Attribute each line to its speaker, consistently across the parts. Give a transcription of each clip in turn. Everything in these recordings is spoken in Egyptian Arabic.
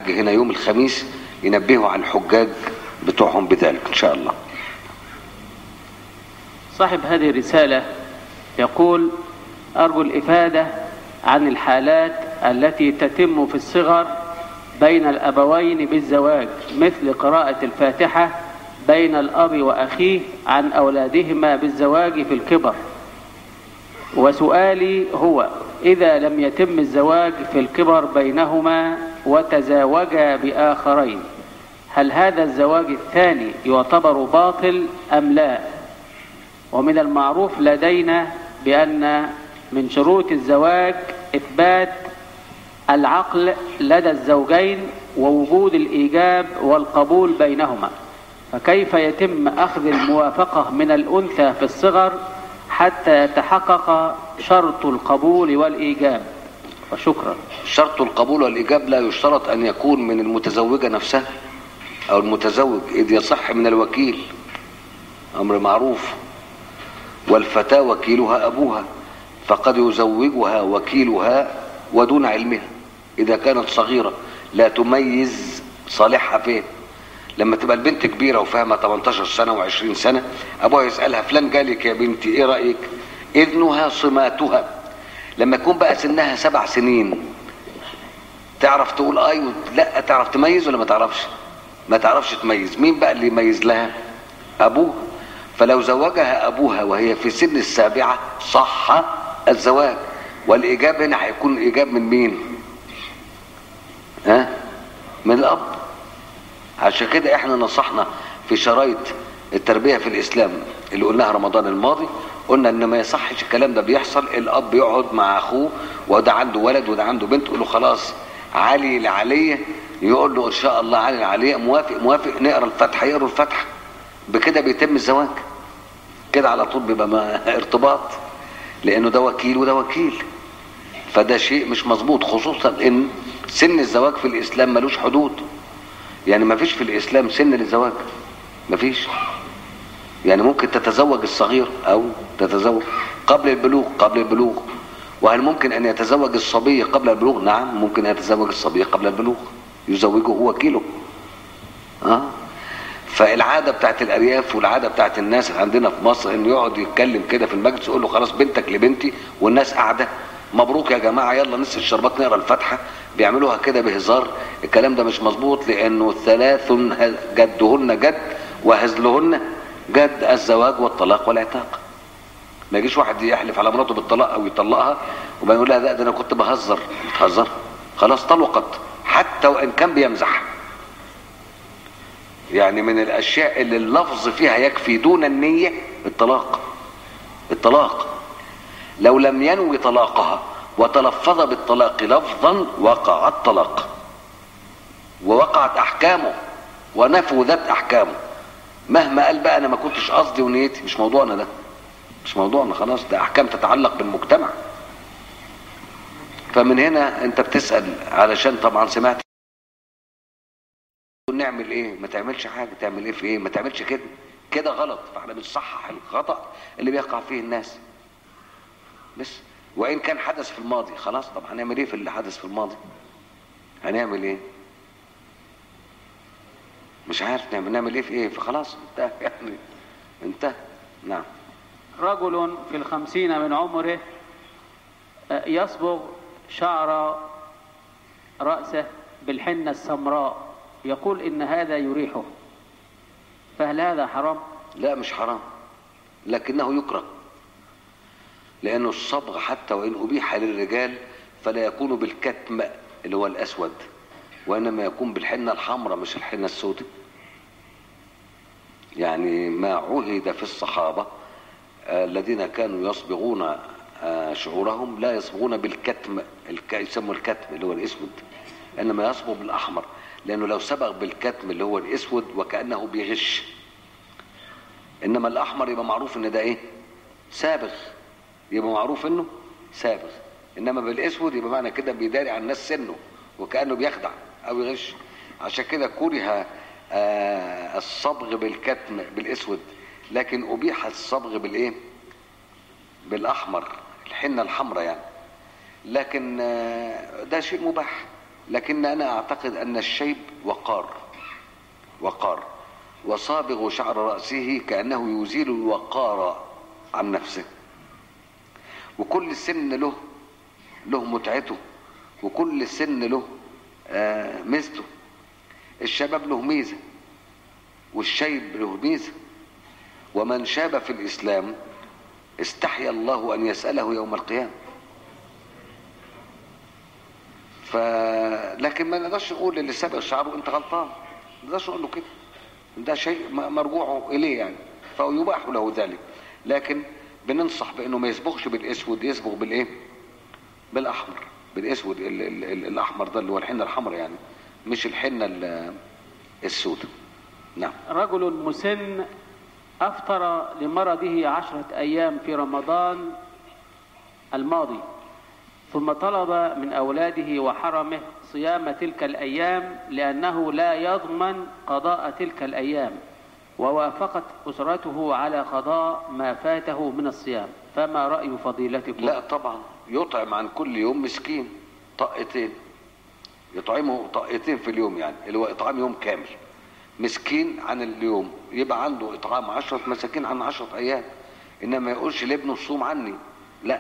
Speaker 1: هنا يوم الخميس ينبهوا على الحجاج بتوعهم بذلك ان شاء الله
Speaker 2: صاحب هذه الرسالة يقول أرجو الإفادة عن الحالات التي تتم في الصغر بين الأبوين بالزواج مثل قراءة الفاتحة بين الأب وأخيه عن أولادهما بالزواج في الكبر وسؤالي هو إذا لم يتم الزواج في الكبر بينهما وتزاوجا بآخرين هل هذا الزواج الثاني يعتبر باطل أم لا ومن المعروف لدينا بأن من شروط الزواج إثبات العقل لدى الزوجين ووجود الإيجاب والقبول بينهما فكيف يتم أخذ الموافقة من الأنثى في الصغر حتى يتحقق شرط القبول والإيجاب وشكرا
Speaker 1: شرط القبول والإيجاب لا يشترط أن يكون من المتزوجة نفسها أو المتزوج إذ يصح من الوكيل أمر معروف والفتاة وكيلها أبوها فقد يزوجها وكيلها ودون علمها إذا كانت صغيرة لا تميز صالحها فين لما تبقى البنت كبيرة وفاهمة 18 سنة و20 سنة أبوها يسألها فلان جالك يا بنتي إيه رأيك إذنها صماتها لما يكون بقى سنها سبع سنين تعرف تقول أيوة لا تعرف تميز ولا ما تعرفش ما تعرفش تميز مين بقى اللي يميز لها أبوها فلو زوجها أبوها وهي في سن السابعة صح الزواج والإيجاب هنا هيكون إيجاب من مين ها من الأب عشان كده احنا نصحنا في شرايط التربية في الإسلام اللي قلناها رمضان الماضي قلنا ان ما يصحش الكلام ده بيحصل الاب يقعد مع اخوه وده عنده ولد وده عنده بنت يقول له خلاص علي العلية يقول له ان شاء الله علي العلية موافق موافق نقرا الفتحة يقروا الفتحة بكده بيتم الزواج كده على طول بيبقى ما ارتباط لانه ده وكيل وده وكيل فده شيء مش مظبوط خصوصا ان سن الزواج في الاسلام ملوش حدود يعني ما فيش في الاسلام سن للزواج ما فيش يعني ممكن تتزوج الصغير او تتزوج قبل البلوغ قبل البلوغ وهل ممكن ان يتزوج الصبي قبل البلوغ نعم ممكن ان يتزوج الصبي قبل البلوغ يزوجه هو وكيله اه فالعادة بتاعت الأرياف والعادة بتاعت الناس عندنا في مصر إنه يقعد يتكلم كده في المجلس يقول له خلاص بنتك لبنتي والناس قاعدة مبروك يا جماعة يلا نص الشربات نقرا الفاتحة بيعملوها كده بهزار الكلام ده مش مظبوط لأنه ثلاث جدهن جد وهزلهن جد الزواج والطلاق والعتاق ما يجيش واحد يحلف على مراته بالطلاق أو يطلقها وبعدين يقول لها لا ده أنا كنت بهزر بتهزر خلاص طلقت حتى وإن كان بيمزح يعني من الاشياء اللي اللفظ فيها يكفي دون النية الطلاق الطلاق لو لم ينوي طلاقها وتلفظ بالطلاق لفظا وقع الطلاق ووقعت احكامه ونفذت احكامه مهما قال بقى انا ما كنتش قصدي ونيتي مش موضوعنا ده مش موضوعنا خلاص ده احكام تتعلق بالمجتمع فمن هنا انت بتسأل علشان طبعا سمعت نعمل ايه ما تعملش حاجه تعمل ايه في ايه ما تعملش كده كده غلط فاحنا بنصحح الخطا اللي بيقع فيه الناس بس وان كان حدث في الماضي خلاص طب هنعمل ايه في اللي حدث في الماضي هنعمل ايه مش عارف نعمل نعمل ايه في ايه فخلاص انتهى يعني انتهى نعم
Speaker 2: رجل في الخمسين من عمره يصبغ شعر رأسه بالحنة السمراء يقول إن هذا يريحه فهل هذا حرام؟
Speaker 1: لا مش حرام لكنه يكره لأنه الصبغ حتى وإن أبيح للرجال فلا يكون بالكتم اللي هو الأسود وإنما يكون بالحنة الحمراء مش الحنة السوداء يعني ما عهد في الصحابة الذين كانوا يصبغون شعورهم لا يصبغون بالكتم يسموا الكتم اللي هو الاسود انما يصبغ بالاحمر لانه لو صبغ بالكتم اللي هو الاسود وكانه بيغش انما الاحمر يبقى معروف ان ده ايه سابغ يبقى معروف انه سابغ انما بالاسود يبقى معنى كده بيداري على الناس سنه وكانه بيخدع او يغش عشان كده كره آه الصبغ بالكتم بالاسود لكن ابيح الصبغ بالايه بالاحمر الحنه الحمراء يعني لكن آه ده شيء مباح لكن انا اعتقد ان الشيب وقار وقار وصابغ شعر رأسه كأنه يزيل الوقار عن نفسه وكل سن له له متعته وكل سن له آه ميزته الشباب له ميزة والشيب له ميزة ومن شاب في الإسلام استحيا الله أن يسأله يوم القيامة ف لكن ما نقدرش نقول للي سابق شعره انت غلطان ما نقدرش نقول له كده ده شيء مرجوع اليه يعني فيباح له ذلك لكن بننصح بانه ما يصبغش بالاسود يصبغ بالايه بالاحمر بالاسود ال ال ال الاحمر ده اللي هو الحنه الحمراء يعني مش الحنه السوداء نعم
Speaker 2: رجل مسن أفطر لمرضه عشرة أيام في رمضان الماضي ثم طلب من أولاده وحرمه صيام تلك الأيام لأنه لا يضمن قضاء تلك الأيام ووافقت أسرته على قضاء ما فاته من الصيام فما رأي فضيلتكم
Speaker 1: لا طبعا يطعم عن كل يوم مسكين طقتين يطعمه طقتين في اليوم يعني اللي هو إطعام يوم كامل مسكين عن اليوم يبقى عنده إطعام عشرة مساكين عن عشرة أيام إنما ما يقولش لابنه صوم عني لا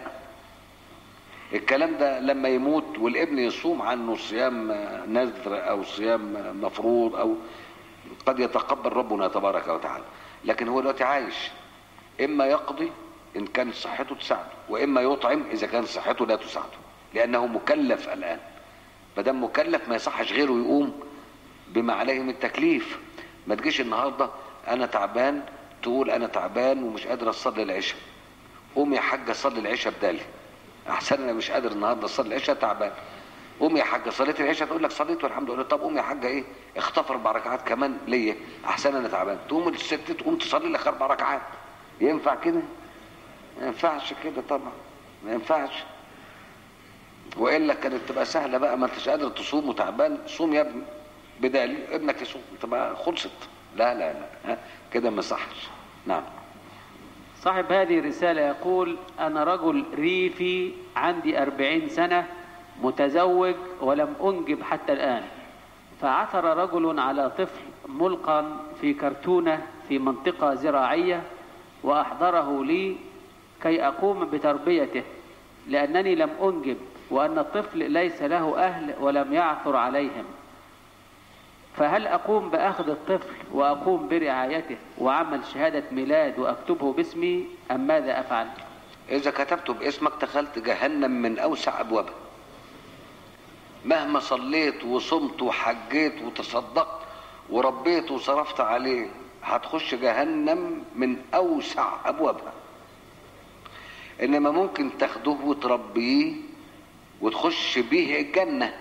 Speaker 1: الكلام ده لما يموت والابن يصوم عنه صيام نذر او صيام مفروض او قد يتقبل ربنا تبارك وتعالى لكن هو دلوقتي عايش اما يقضي ان كانت صحته تساعده واما يطعم اذا كانت صحته لا تساعده لانه مكلف الان فدام مكلف ما يصحش غيره يقوم بما عليه من التكليف ما تجيش النهارده انا تعبان تقول انا تعبان ومش قادر اصلي العشاء قوم يا حاج صلي العشاء بدالي احسن انا مش قادر النهارده اصلي العشاء تعبان قوم يا حاجه صليت العشاء تقول لك صليت والحمد لله طب قوم يا حاجه ايه اخطف اربع ركعات كمان ليا احسن انا تعبان تقوم الست تقوم تصلي لك اربع ركعات ينفع كده ما ينفعش كده طبعا ما ينفعش والا كانت تبقى سهله بقى ما انتش قادر تصوم وتعبان صوم يا ابني بدالي ابنك يصوم تبقى خلصت لا لا لا ها كده ما صحش نعم
Speaker 2: صاحب هذه الرسالة يقول أنا رجل ريفي عندي أربعين سنة متزوج ولم أنجب حتى الآن فعثر رجل على طفل ملقا في كرتونة في منطقة زراعية وأحضره لي كي أقوم بتربيته لأنني لم أنجب وأن الطفل ليس له أهل ولم يعثر عليهم فهل أقوم بأخذ الطفل وأقوم برعايته وعمل شهادة ميلاد وأكتبه باسمي أم ماذا أفعل
Speaker 1: اذا كتبته باسمك دخلت جهنم من اوسع ابوابها مهما صليت وصمت وحجيت وتصدقت وربيت وصرفت عليه هتخش جهنم من اوسع ابوابها انما ممكن تاخده وتربيه وتخش بيه الجنه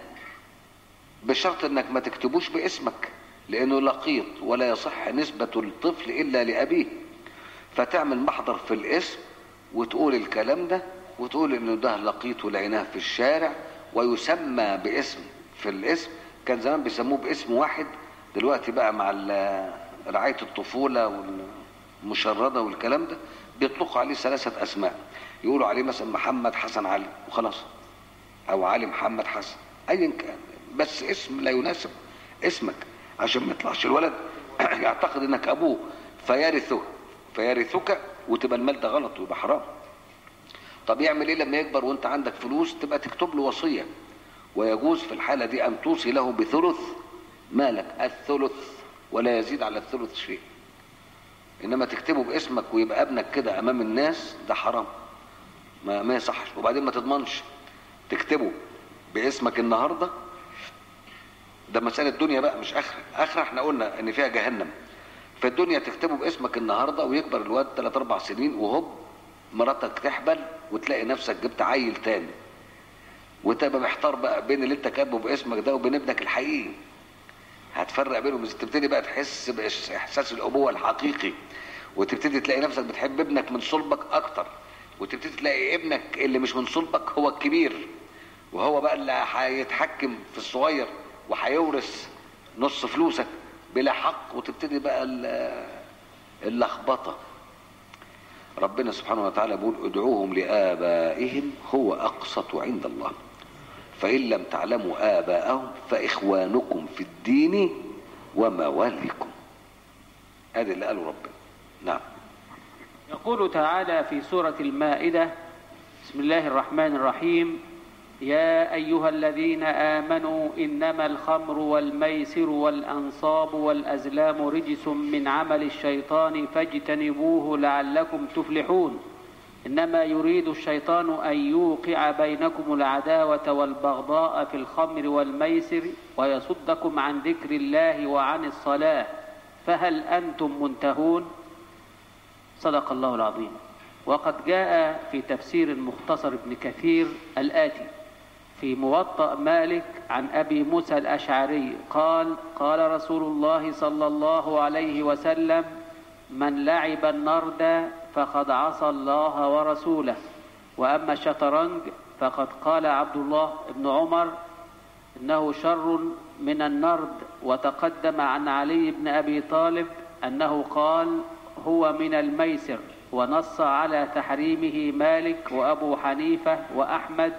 Speaker 1: بشرط انك ما تكتبوش باسمك لانه لقيط ولا يصح نسبة الطفل الا لابيه فتعمل محضر في الاسم وتقول الكلام ده وتقول انه ده لقيط ولقيناه في الشارع ويسمى باسم في الاسم كان زمان بيسموه باسم واحد دلوقتي بقى مع ال- رعاية الطفولة والمشردة والكلام ده بيطلقوا عليه ثلاثة اسماء يقولوا عليه مثلا محمد حسن علي وخلاص او علي محمد حسن ايا كان بس اسم لا يناسب اسمك عشان ما يطلعش الولد يعتقد انك ابوه فيرثه فيرثك وتبقى المال ده غلط ويبقى حرام طب يعمل ايه لما يكبر وانت عندك فلوس تبقى تكتب له وصيه ويجوز في الحاله دي ان توصي له بثلث مالك الثلث ولا يزيد على الثلث شيء انما تكتبه باسمك ويبقى ابنك كده امام الناس ده حرام ما ما يصحش وبعدين ما تضمنش تكتبه باسمك النهارده ده مسألة دنيا بقى مش آخرة آخرة احنا قلنا إن فيها جهنم في الدنيا تكتبه باسمك النهاردة ويكبر الواد 3 أربع سنين وهوب مراتك تحبل وتلاقي نفسك جبت عيل تاني وتبقى محتار بقى بين اللي انت كاتبه باسمك ده وبين ابنك الحقيقي هتفرق بينهم بس تبتدي بقى تحس باحساس الابوه الحقيقي وتبتدي تلاقي نفسك بتحب ابنك من صلبك اكتر وتبتدي تلاقي ابنك اللي مش من صلبك هو الكبير وهو بقى اللي هيتحكم في الصغير وهيورث نص فلوسك بلا حق وتبتدي بقى ال- اللخبطه ربنا سبحانه وتعالى بيقول ادعوهم لآبائهم هو أقسط عند الله فإن لم تعلموا آباءهم فإخوانكم في الدين ومواليكم هذا اللي قاله ربنا نعم
Speaker 2: يقول تعالى في سورة المائدة بسم الله الرحمن الرحيم يا أيها الذين آمنوا إنما الخمر والميسر والأنصاب والأزلام رجس من عمل الشيطان فاجتنبوه لعلكم تفلحون إنما يريد الشيطان أن يوقع بينكم العداوة والبغضاء في الخمر والميسر ويصدكم عن ذكر الله وعن الصلاة فهل أنتم منتهون صدق الله العظيم وقد جاء في تفسير المختصر ابن كثير الآتي في موطأ مالك عن أبي موسى الأشعري قال قال رسول الله صلى الله عليه وسلم من لعب النرد فقد عصى الله ورسوله وأما الشطرنج فقد قال عبد الله بن عمر إنه شر من النرد وتقدم عن علي بن أبي طالب أنه قال هو من الميسر ونص على تحريمه مالك وأبو حنيفة وأحمد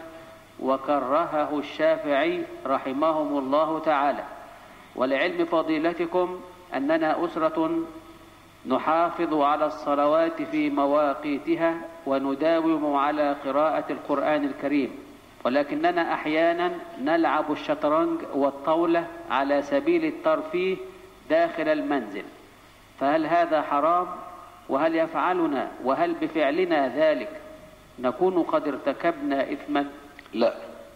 Speaker 2: وكرهه الشافعي رحمهم الله تعالى ولعلم فضيلتكم أننا أسرة نحافظ على الصلوات في مواقيتها ونداوم على قراءة القرآن الكريم ولكننا أحيانا نلعب الشطرنج والطاولة على سبيل الترفيه داخل المنزل فهل هذا حرام وهل يفعلنا وهل بفعلنا ذلك نكون قد ارتكبنا إثما
Speaker 1: لا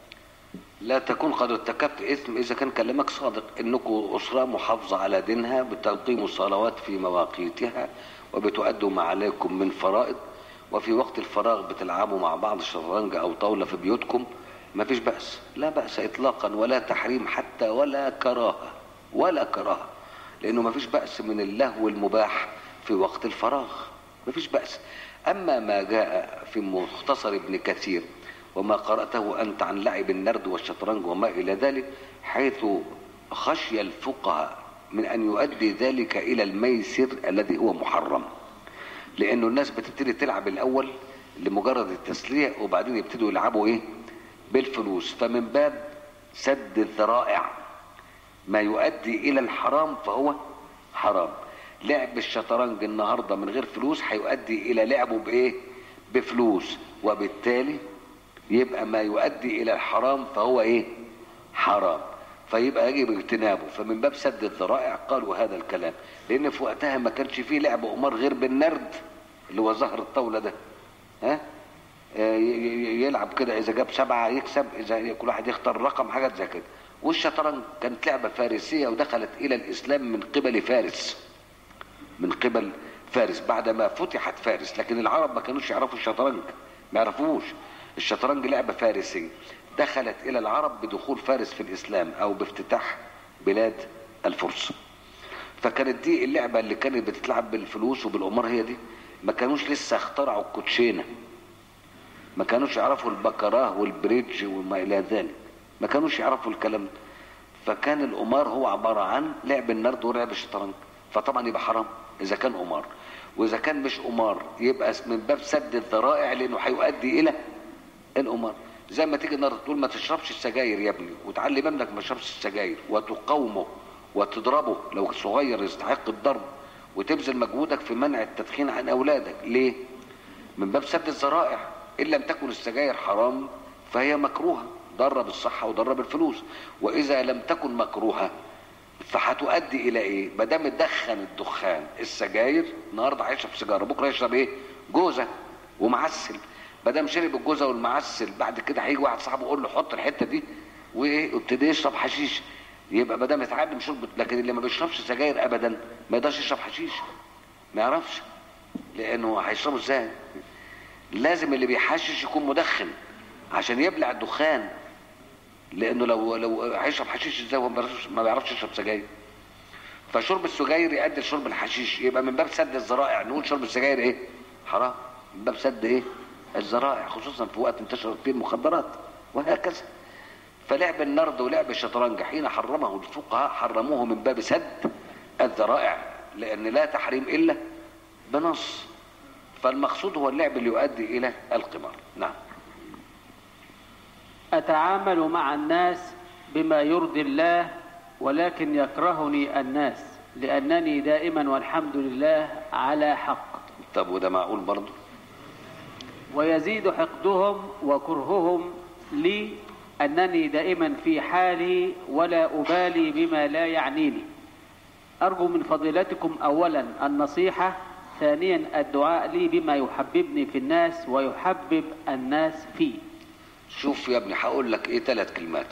Speaker 1: لا تكون قد ارتكبت إثم إذا كان كلامك صادق إنكم أسرة محافظة على دينها بتقيموا الصلوات في مواقيتها وبتؤدوا ما عليكم من فرائض وفي وقت الفراغ بتلعبوا مع بعض شطرنج أو طاولة في بيوتكم ما فيش بأس لا بأس إطلاقا ولا تحريم حتى ولا كراهة ولا كراهة لأنه ما فيش بأس من اللهو المباح في وقت الفراغ ما فيش بأس أما ما جاء في مختصر ابن كثير وما قرأته أنت عن لعب النرد والشطرنج وما إلى ذلك حيث خشي الفقهاء من أن يؤدي ذلك إلى الميسر الذي هو محرم لأنه الناس بتبتدي تلعب الأول لمجرد التسلية وبعدين يبتدوا يلعبوا إيه بالفلوس فمن باب سد الذرائع ما يؤدي إلى الحرام فهو حرام لعب الشطرنج النهاردة من غير فلوس هيؤدي إلى لعبه بإيه بفلوس وبالتالي يبقى ما يؤدي الى الحرام فهو ايه حرام فيبقى يجب اجتنابه فمن باب سد الذرائع قالوا هذا الكلام لان في وقتها ما كانش فيه لعب قمار غير بالنرد اللي هو ظهر الطاوله ده ها آه يلعب كده اذا جاب سبعه يكسب اذا كل واحد يختار رقم حاجات زي كده والشطرنج كانت لعبه فارسيه ودخلت الى الاسلام من قبل فارس من قبل فارس بعدما فتحت فارس لكن العرب ما كانوش يعرفوا الشطرنج ما يعرفوش الشطرنج لعبة فارسية دخلت إلى العرب بدخول فارس في الإسلام أو بافتتاح بلاد الفرس فكانت دي اللعبة اللي كانت بتتلعب بالفلوس وبالقمار هي دي ما كانوش لسه اخترعوا الكوتشينة ما كانوش يعرفوا البكراه والبريدج وما إلى ذلك ما كانوش يعرفوا الكلام ده فكان القمار هو عبارة عن لعب النرد ولعب الشطرنج فطبعا يبقى حرام إذا كان قمار وإذا كان مش قمار يبقى من باب سد الذرائع لأنه هيؤدي إلى القمار زي ما تيجي النهارده تقول ما تشربش السجاير يا ابني وتعلم ابنك ما يشربش السجاير وتقاومه وتضربه لو صغير يستحق الضرب وتبذل مجهودك في منع التدخين عن اولادك ليه من باب سد الذرائع ان لم تكن السجاير حرام فهي مكروهه ضاره بالصحه وضاره بالفلوس واذا لم تكن مكروهه فهتؤدي الى ايه ما دام تدخن الدخان السجاير النهارده هيشرب سيجاره بكره يشرب ايه جوزه ومعسل ما دام شرب الجوزه والمعسل بعد كده هيجي واحد صاحبه يقول له حط الحته دي وايه وابتدي يشرب حشيش يبقى ما دام اتعلم شرب لكن اللي ما بيشربش سجاير ابدا ما يقدرش يشرب حشيش ما يعرفش لانه هيشربه ازاي لازم اللي بيحشش يكون مدخن عشان يبلع الدخان لانه لو لو هيشرب حشيش ازاي وهو ما بيعرفش يشرب سجاير فشرب السجاير يؤدي لشرب الحشيش يبقى من باب سد الذرائع نقول شرب السجاير ايه حرام من باب سد ايه الذرائع خصوصا في وقت انتشرت فيه المخدرات وهكذا فلعب النرد ولعب الشطرنج حين حرمه الفقهاء حرموه من باب سد الذرائع لان لا تحريم الا بنص فالمقصود هو اللعب اللي يؤدي الى القمار نعم
Speaker 2: أتعامل مع الناس بما يرضي الله ولكن يكرهني الناس لأنني دائما والحمد لله على حق
Speaker 1: طب وده معقول برضه
Speaker 2: ويزيد حقدهم وكرههم لي أنني دائما في حالي ولا أبالي بما لا يعنيني أرجو من فضيلتكم أولا النصيحة ثانيا الدعاء لي بما يحببني في الناس ويحبب الناس في
Speaker 1: شوف يا ابني هقول لك ايه ثلاث كلمات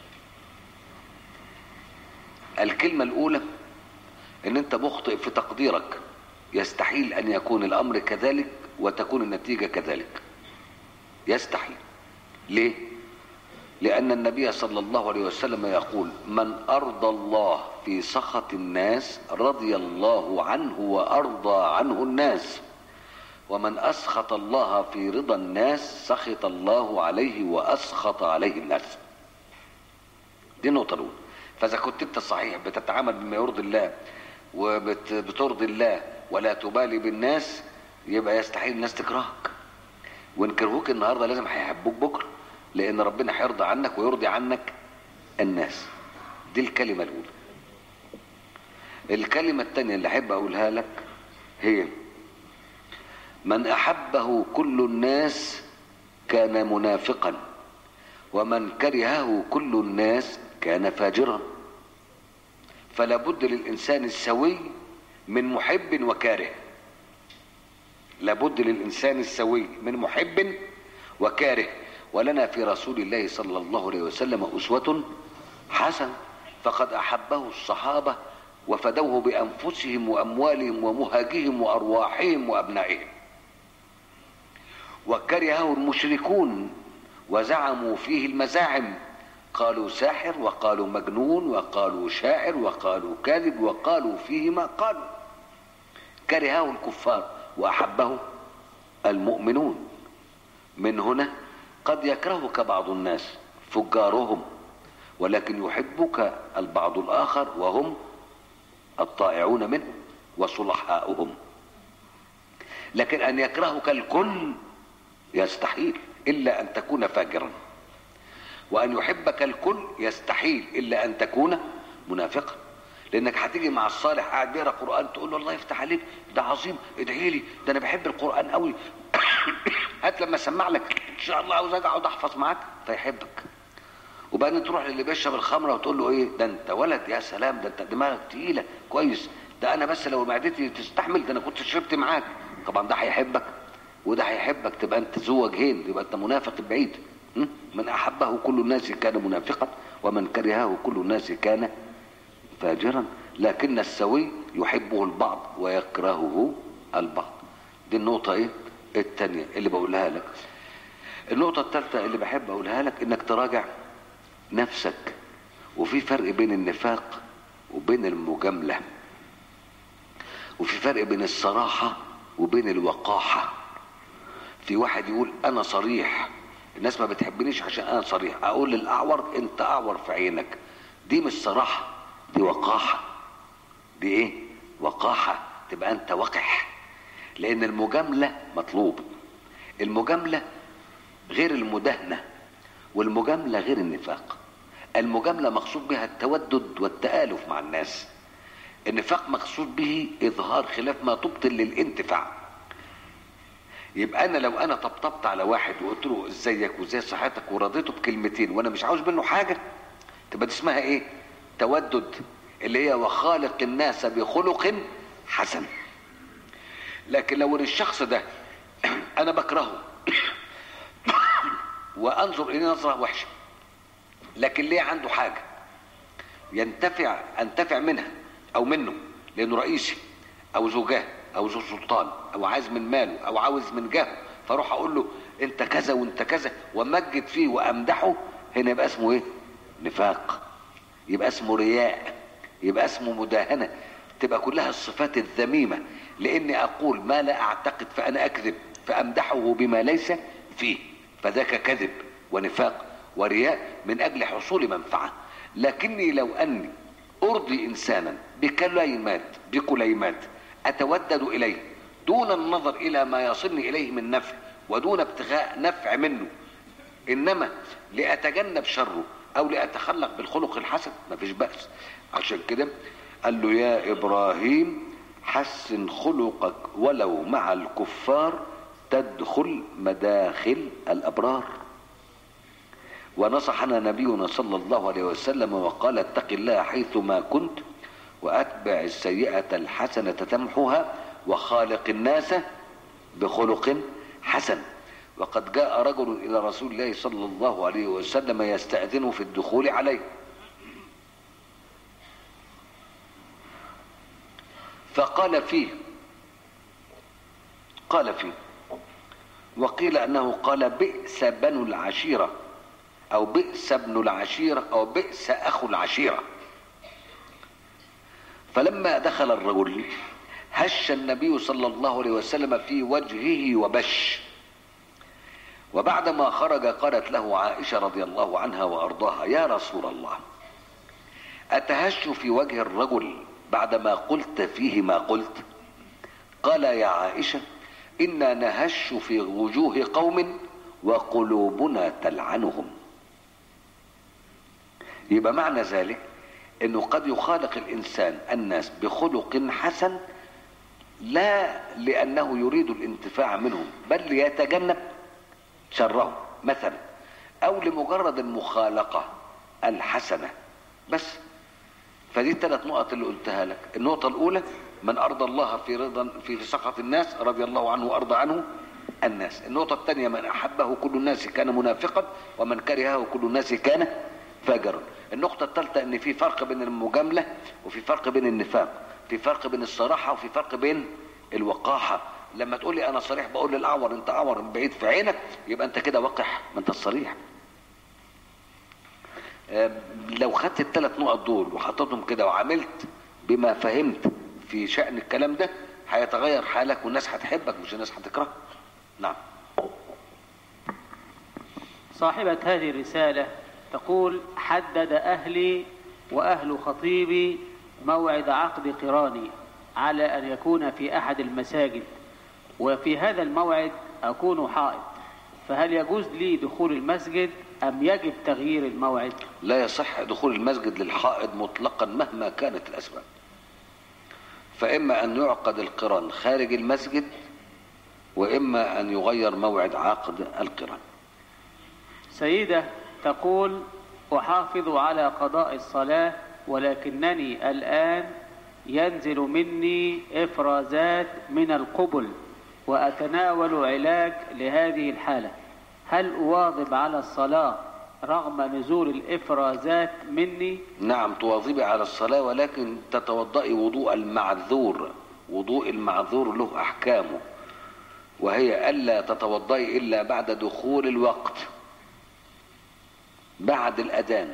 Speaker 1: الكلمة الأولى إن أنت مخطئ في تقديرك يستحيل أن يكون الأمر كذلك وتكون النتيجة كذلك يستحيل ليه؟ لأن النبي صلى الله عليه وسلم يقول من أرضى الله في سخط الناس رضي الله عنه وأرضى عنه الناس ومن أسخط الله في رضا الناس سخط الله عليه وأسخط عليه الناس دي النقطة الأولى فإذا كنت أنت صحيح بتتعامل بما يرضي الله وبترضي الله ولا تبالي بالناس يبقى يستحيل الناس تكرهك وإن كرهوك النهاردة لازم هيحبوك بكرة لأن ربنا هيرضى عنك ويرضي عنك الناس دي الكلمة الأولى الكلمة الثانية اللي أحب أقولها لك هي من أحبه كل الناس كان منافقا ومن كرهه كل الناس كان فاجرا فلا بد للإنسان السوي من محب وكاره لابد للإنسان السوي من محب وكاره ولنا في رسول الله صلى الله عليه وسلم أسوة حسنة فقد أحبه الصحابة وفدوه بأنفسهم وأموالهم ومهاجهم وأرواحهم وأبنائهم وكرهه المشركون وزعموا فيه المزاعم قالوا ساحر وقالوا مجنون وقالوا شاعر وقالوا كاذب وقالوا فيه ما قالوا كرهه الكفار وأحبه المؤمنون من هنا قد يكرهك بعض الناس فجارهم ولكن يحبك البعض الآخر وهم الطائعون منه وصلحاؤهم لكن أن يكرهك الكل يستحيل إلا أن تكون فاجرا وأن يحبك الكل يستحيل إلا أن تكون منافقا لأنك هتيجي مع الصالح قاعد بيقرا قرآن تقول له الله يفتح عليك ده عظيم ادعي لي ده أنا بحب القرآن قوي هات لما اسمع لك ان شاء الله عاوز اقعد احفظ معاك فيحبك وبعدين تروح للي بيشرب الخمره وتقول له ايه ده انت ولد يا سلام ده انت دماغك تقيله كويس ده انا بس لو معدتي تستحمل ده انا كنت شربت معاك طبعا ده هيحبك وده هيحبك تبقى انت ذو وجهين يبقى انت منافق بعيد م? من احبه كل الناس كان منافقا ومن كرهه كل الناس كان فاجرا لكن السوي يحبه البعض ويكرهه البعض دي النقطه ايه التانية اللي بقولها لك النقطة الثالثة اللي بحب أقولها لك إنك تراجع نفسك وفي فرق بين النفاق وبين المجاملة وفي فرق بين الصراحة وبين الوقاحة في واحد يقول أنا صريح الناس ما بتحبنيش عشان أنا صريح أقول للأعور أنت أعور في عينك دي مش صراحة دي وقاحة دي إيه وقاحة تبقى أنت وقح لان المجاملة مطلوب المجاملة غير المداهنة والمجاملة غير النفاق المجاملة مقصود بها التودد والتآلف مع الناس النفاق مقصود به إظهار خلاف ما تبطل للانتفاع يبقى أنا لو أنا طبطبت على واحد وقلت له إزيك وإزاي صحتك ورضيته بكلمتين وأنا مش عاوز منه حاجة تبقى دي اسمها إيه؟ تودد اللي هي وخالق الناس بخلق حسن لكن لو الشخص ده انا بكرهه وانظر اليه نظره وحشه لكن ليه عنده حاجه ينتفع انتفع منها او منه لانه رئيسي او زوجاه او ذو سلطان او عايز من ماله او عاوز من جاهه فاروح اقول له انت كذا وانت كذا وامجد فيه وامدحه هنا يبقى اسمه ايه نفاق يبقى اسمه رياء يبقى اسمه مداهنه تبقى كلها الصفات الذميمه لاني اقول ما لا اعتقد فانا اكذب فامدحه بما ليس فيه فذاك كذب ونفاق ورياء من اجل حصول منفعه لكني لو اني ارضي انسانا بكليمات بكليمات اتودد اليه دون النظر الى ما يصلني اليه من نفع ودون ابتغاء نفع منه انما لاتجنب شره او لاتخلق بالخلق الحسن مفيش باس عشان كده قال له يا ابراهيم حسن خلقك ولو مع الكفار تدخل مداخل الابرار ونصحنا نبينا صلى الله عليه وسلم وقال اتق الله حيثما كنت واتبع السيئه الحسنه تمحها وخالق الناس بخلق حسن وقد جاء رجل الى رسول الله صلى الله عليه وسلم يستاذنه في الدخول عليه فقال فيه قال فيه وقيل انه قال بئس بنو العشيره او بئس ابن العشيره او بئس اخو العشيره فلما دخل الرجل هش النبي صلى الله عليه وسلم في وجهه وبش وبعدما خرج قالت له عائشه رضي الله عنها وارضاها يا رسول الله اتهش في وجه الرجل بعدما قلت فيه ما قلت قال يا عائشه انا نهش في وجوه قوم وقلوبنا تلعنهم يبقى معنى ذلك انه قد يخالق الانسان الناس بخلق حسن لا لانه يريد الانتفاع منهم بل ليتجنب شرهم مثلا او لمجرد المخالقه الحسنه بس فدي الثلاث نقط اللي قلتها لك النقطه الاولى من ارضى الله في رضا في سخط الناس رضي الله عنه وارضى عنه الناس النقطه الثانيه من احبه كل الناس كان منافقا ومن كرهه كل الناس كان فاجرا النقطة الثالثة ان في فرق بين المجاملة وفي فرق بين النفاق في فرق بين الصراحة وفي فرق بين الوقاحة لما تقول لي انا صريح بقول للاعور انت اعور من بعيد في عينك يبقى انت كده وقح ما انت الصريح آه، لو خدت الثلاث نقط دول وحطيتهم كده وعملت بما فهمت في شأن الكلام ده هيتغير حالك والناس هتحبك مش الناس هتكرهك نعم
Speaker 2: صاحبة هذه الرسالة تقول حدد أهلي وأهل خطيبي موعد عقد قراني على أن يكون في أحد المساجد وفي هذا الموعد أكون حائط فهل يجوز لي دخول المسجد أم يجب تغيير الموعد
Speaker 1: لا يصح دخول المسجد للحائض مطلقا مهما كانت الاسباب فاما ان يعقد القران خارج المسجد واما ان يغير موعد عقد القران
Speaker 2: سيدة تقول أحافظ على قضاء الصلاة ولكنني الآن ينزل مني إفرازات من القبل وأتناول علاج لهذه الحالة هل أواظب على الصلاة رغم نزول الإفرازات مني
Speaker 1: نعم تواظبي على الصلاه ولكن تتوضئي وضوء المعذور وضوء المعذور له احكامه وهي الا تتوضئي الا بعد دخول الوقت بعد الاذان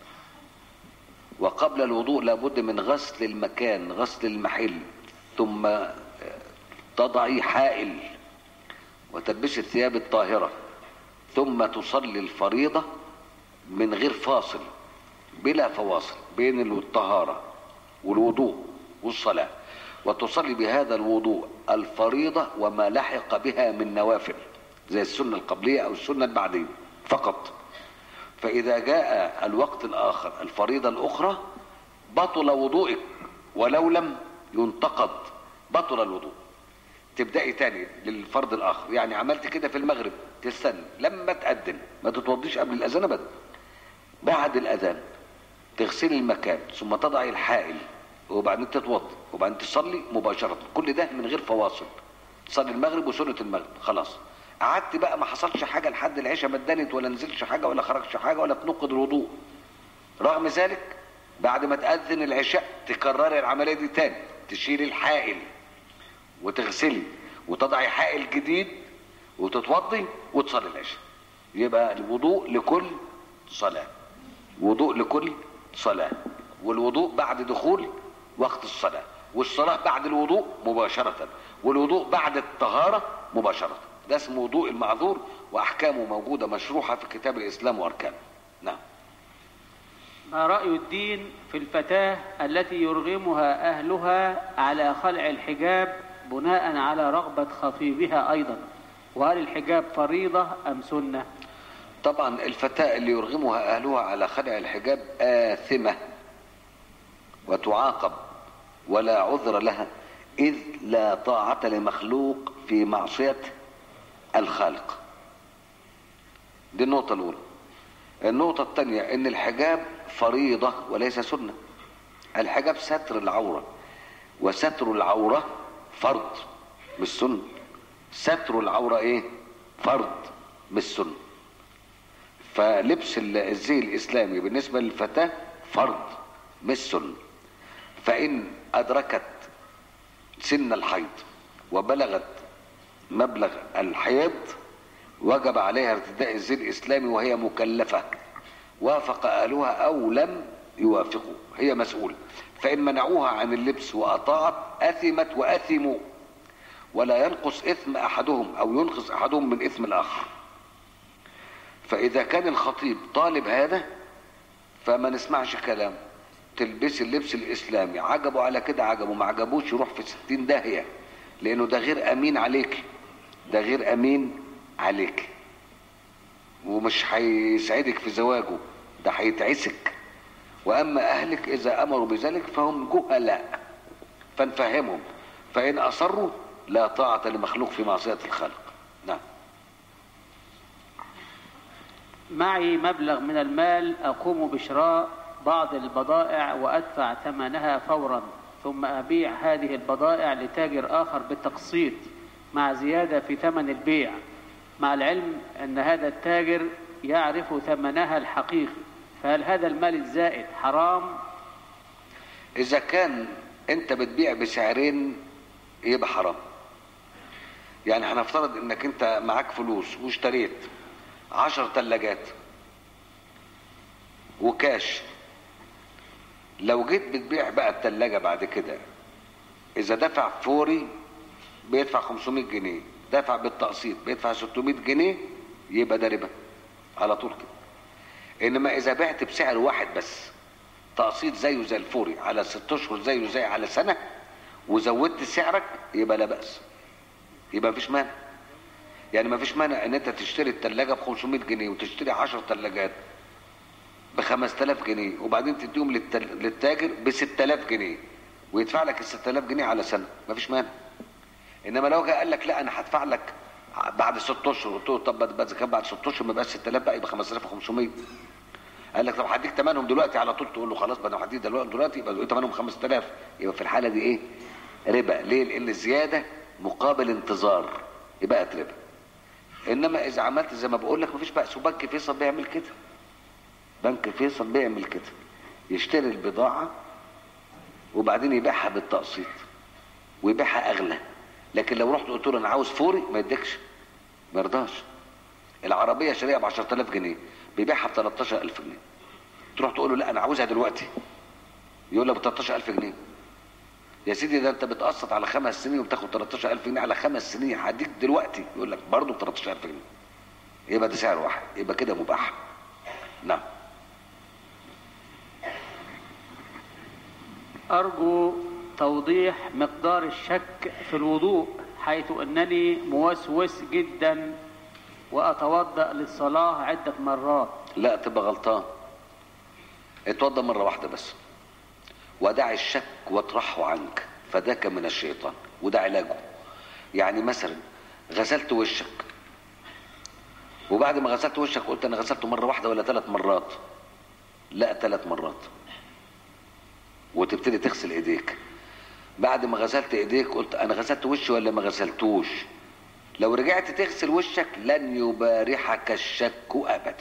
Speaker 1: وقبل الوضوء لابد من غسل المكان غسل المحل ثم تضعي حائل وتلبسي الثياب الطاهرة ثم تصلي الفريضة من غير فاصل بلا فواصل بين الطهارة والوضوء والصلاة وتصلي بهذا الوضوء الفريضة وما لحق بها من نوافل زي السنة القبلية أو السنة البعدية فقط فإذا جاء الوقت الآخر الفريضة الأخرى بطل وضوئك ولو لم ينتقض بطل الوضوء تبدأي تاني للفرض الآخر يعني عملت كده في المغرب تستنى لما تأذن ما تتوضيش قبل الأذان أبدا بعد الأذان تغسلي المكان ثم تضعي الحائل وبعدين تتوضي وبعدين تصلي مباشرة كل ده من غير فواصل تصلي المغرب وسنة المغرب خلاص قعدت بقى ما حصلش حاجة لحد العشاء ما اتدنت ولا نزلش حاجة ولا خرجش حاجة ولا تنقض الوضوء رغم ذلك بعد ما تأذن العشاء تكرري العملية دي تاني تشيلي الحائل وتغسلي وتضعي حائل جديد وتتوضي وتصلي العشاء يبقى الوضوء لكل صلاة وضوء لكل صلاة والوضوء بعد دخول وقت الصلاة والصلاة بعد الوضوء مباشرة والوضوء بعد الطهارة مباشرة ده اسمه وضوء المعذور وأحكامه موجودة مشروحة في كتاب الإسلام وأركانه نعم
Speaker 2: ما رأي الدين في الفتاة التي يرغمها أهلها على خلع الحجاب بناء على رغبة خطيبها أيضا وهل الحجاب فريضة أم سنة
Speaker 1: طبعا الفتاة اللي يرغمها أهلها على خلع الحجاب آثمة وتعاقب ولا عذر لها إذ لا طاعة لمخلوق في معصية الخالق دي النقطة الأولى النقطة الثانية إن الحجاب فريضة وليس سنة الحجاب ستر العورة وستر العورة فرض مش سنة ستر العورة إيه فرض مش سنة فلبس ال- الزي الإسلامي بالنسبة للفتاة فرض مش سنة فإن أدركت سن الحيض وبلغت مبلغ الحيض وجب عليها ارتداء الزي الإسلامي وهي مكلفة وافق أهلها أو لم يوافقوا هي مسؤولة فإن منعوها عن اللبس وأطاعت أثمت وأثموا ولا ينقص إثم أحدهم أو ينقص أحدهم من إثم الآخر فإذا كان الخطيب طالب هذا فما نسمعش كلام تلبسي اللبس الإسلامي عجبه على كده عجبه ما عجبوش يروح في ستين داهية لأنه ده غير أمين عليك ده غير أمين عليك ومش هيسعدك في زواجه ده هيتعسك وأما أهلك إذا أمروا بذلك فهم جهلاء فنفهمهم فإن أصروا لا طاعة لمخلوق في معصية الخلق نعم
Speaker 2: معي مبلغ من المال أقوم بشراء بعض البضائع وأدفع ثمنها فورا ثم أبيع هذه البضائع لتاجر آخر بالتقسيط مع زيادة في ثمن البيع مع العلم أن هذا التاجر يعرف ثمنها الحقيقي فهل هذا المال الزائد حرام
Speaker 1: إذا كان أنت بتبيع بسعرين يبقى حرام يعني هنفترض انك انت معاك فلوس واشتريت عشر تلاجات وكاش لو جيت بتبيع بقى التلاجة بعد كده اذا دفع فوري بيدفع 500 جنيه دفع بالتقسيط بيدفع 600 جنيه يبقى ده ربا على طول كده انما اذا بعت بسعر واحد بس تقسيط زيه زي الفوري على ست اشهر زيه زي على سنه وزودت سعرك يبقى لا باس يبقى مفيش مانع يعني مفيش مانع ان انت تشتري التلاجة ب 500 جنيه وتشتري 10 تلاجات ب 5000 جنيه وبعدين تديهم للتل... للتاجر ب 6000 جنيه ويدفع لك ال 6000 جنيه على سنه مفيش مانع انما لو جه قال لك لا انا هدفع لك بعد ست اشهر قلت له طب بقى اذا كان بعد ست اشهر ما يبقاش 6000 بقى يبقى 5500 قال لك طب هديك ثمنهم دلوقتي على طول تقول له خلاص بقى انا هديك دلوقتي دلوقتي يبقى ثمنهم 5000 يبقى في الحاله دي ايه؟ ربا ليه؟ لان الزياده مقابل انتظار يبقى ربا انما اذا عملت زي ما بقول لك مفيش بأس وبنك فيصل بيعمل كده بنك فيصل بيعمل كده يشتري البضاعه وبعدين يبيعها بالتقسيط ويبيعها اغلى لكن لو رحت قلت له انا عاوز فوري ما يديكش ما يرضاش العربيه شاريها ب 10000 جنيه بيبيعها ب 13000 جنيه تروح تقول له لا انا عاوزها دلوقتي يقول لك ب 13000 جنيه يا سيدي ده انت بتقسط على خمس سنين وبتاخد 13000 جنيه على خمس سنين هديك دلوقتي يقول لك برضه ب 13000 جنيه يبقى ده سعر واحد يبقى كده مباح نعم
Speaker 2: أرجو توضيح مقدار الشك في الوضوء حيث أنني موسوس جدا وأتوضأ للصلاة عدة مرات
Speaker 1: لا تبقى غلطان اتوضى مرة واحدة بس ودع الشك واطرحه عنك فذاك من الشيطان وده علاجه يعني مثلا غسلت وشك وبعد ما غسلت وشك قلت انا غسلته مرة واحدة ولا ثلاث مرات لا ثلاث مرات وتبتدي تغسل ايديك بعد ما غسلت ايديك قلت انا غسلت وشي ولا ما غسلتوش لو رجعت تغسل وشك لن يبارحك الشك ابدا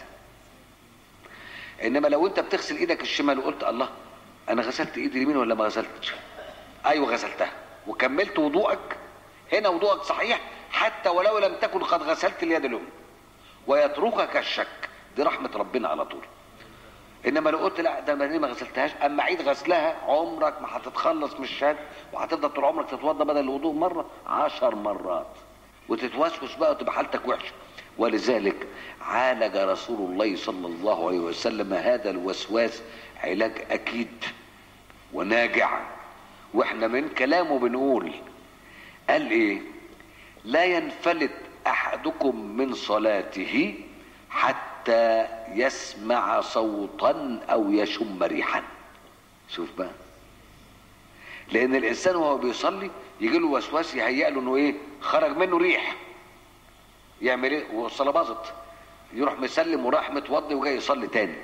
Speaker 1: انما لو انت بتغسل ايدك الشمال وقلت الله انا غسلت ايدي اليمين ولا ما غسلتش ايوه غسلتها وكملت وضوءك هنا وضوءك صحيح حتى ولو لم تكن قد غسلت اليد اليمنى ويتركك الشك دي رحمه ربنا على طول انما لو قلت لا ده ما ما غسلتهاش اما عيد غسلها عمرك ما هتتخلص من الشك وهتفضل طول عمرك تتوضى بدل الوضوء مره عشر مرات وتتوسوس بقى وتبقى حالتك وحشه ولذلك عالج رسول الله صلى الله عليه وسلم هذا الوسواس علاج اكيد وناجع واحنا من كلامه بنقول قال ايه لا ينفلت احدكم من صلاته حتى حتى يسمع صوتا او يشم ريحا شوف بقى لان الانسان وهو بيصلي يجي له وسواس يهيأ له انه ايه خرج منه ريح يعمل ايه والصلاه باظت يروح مسلم وراح متوضي وجاي يصلي تاني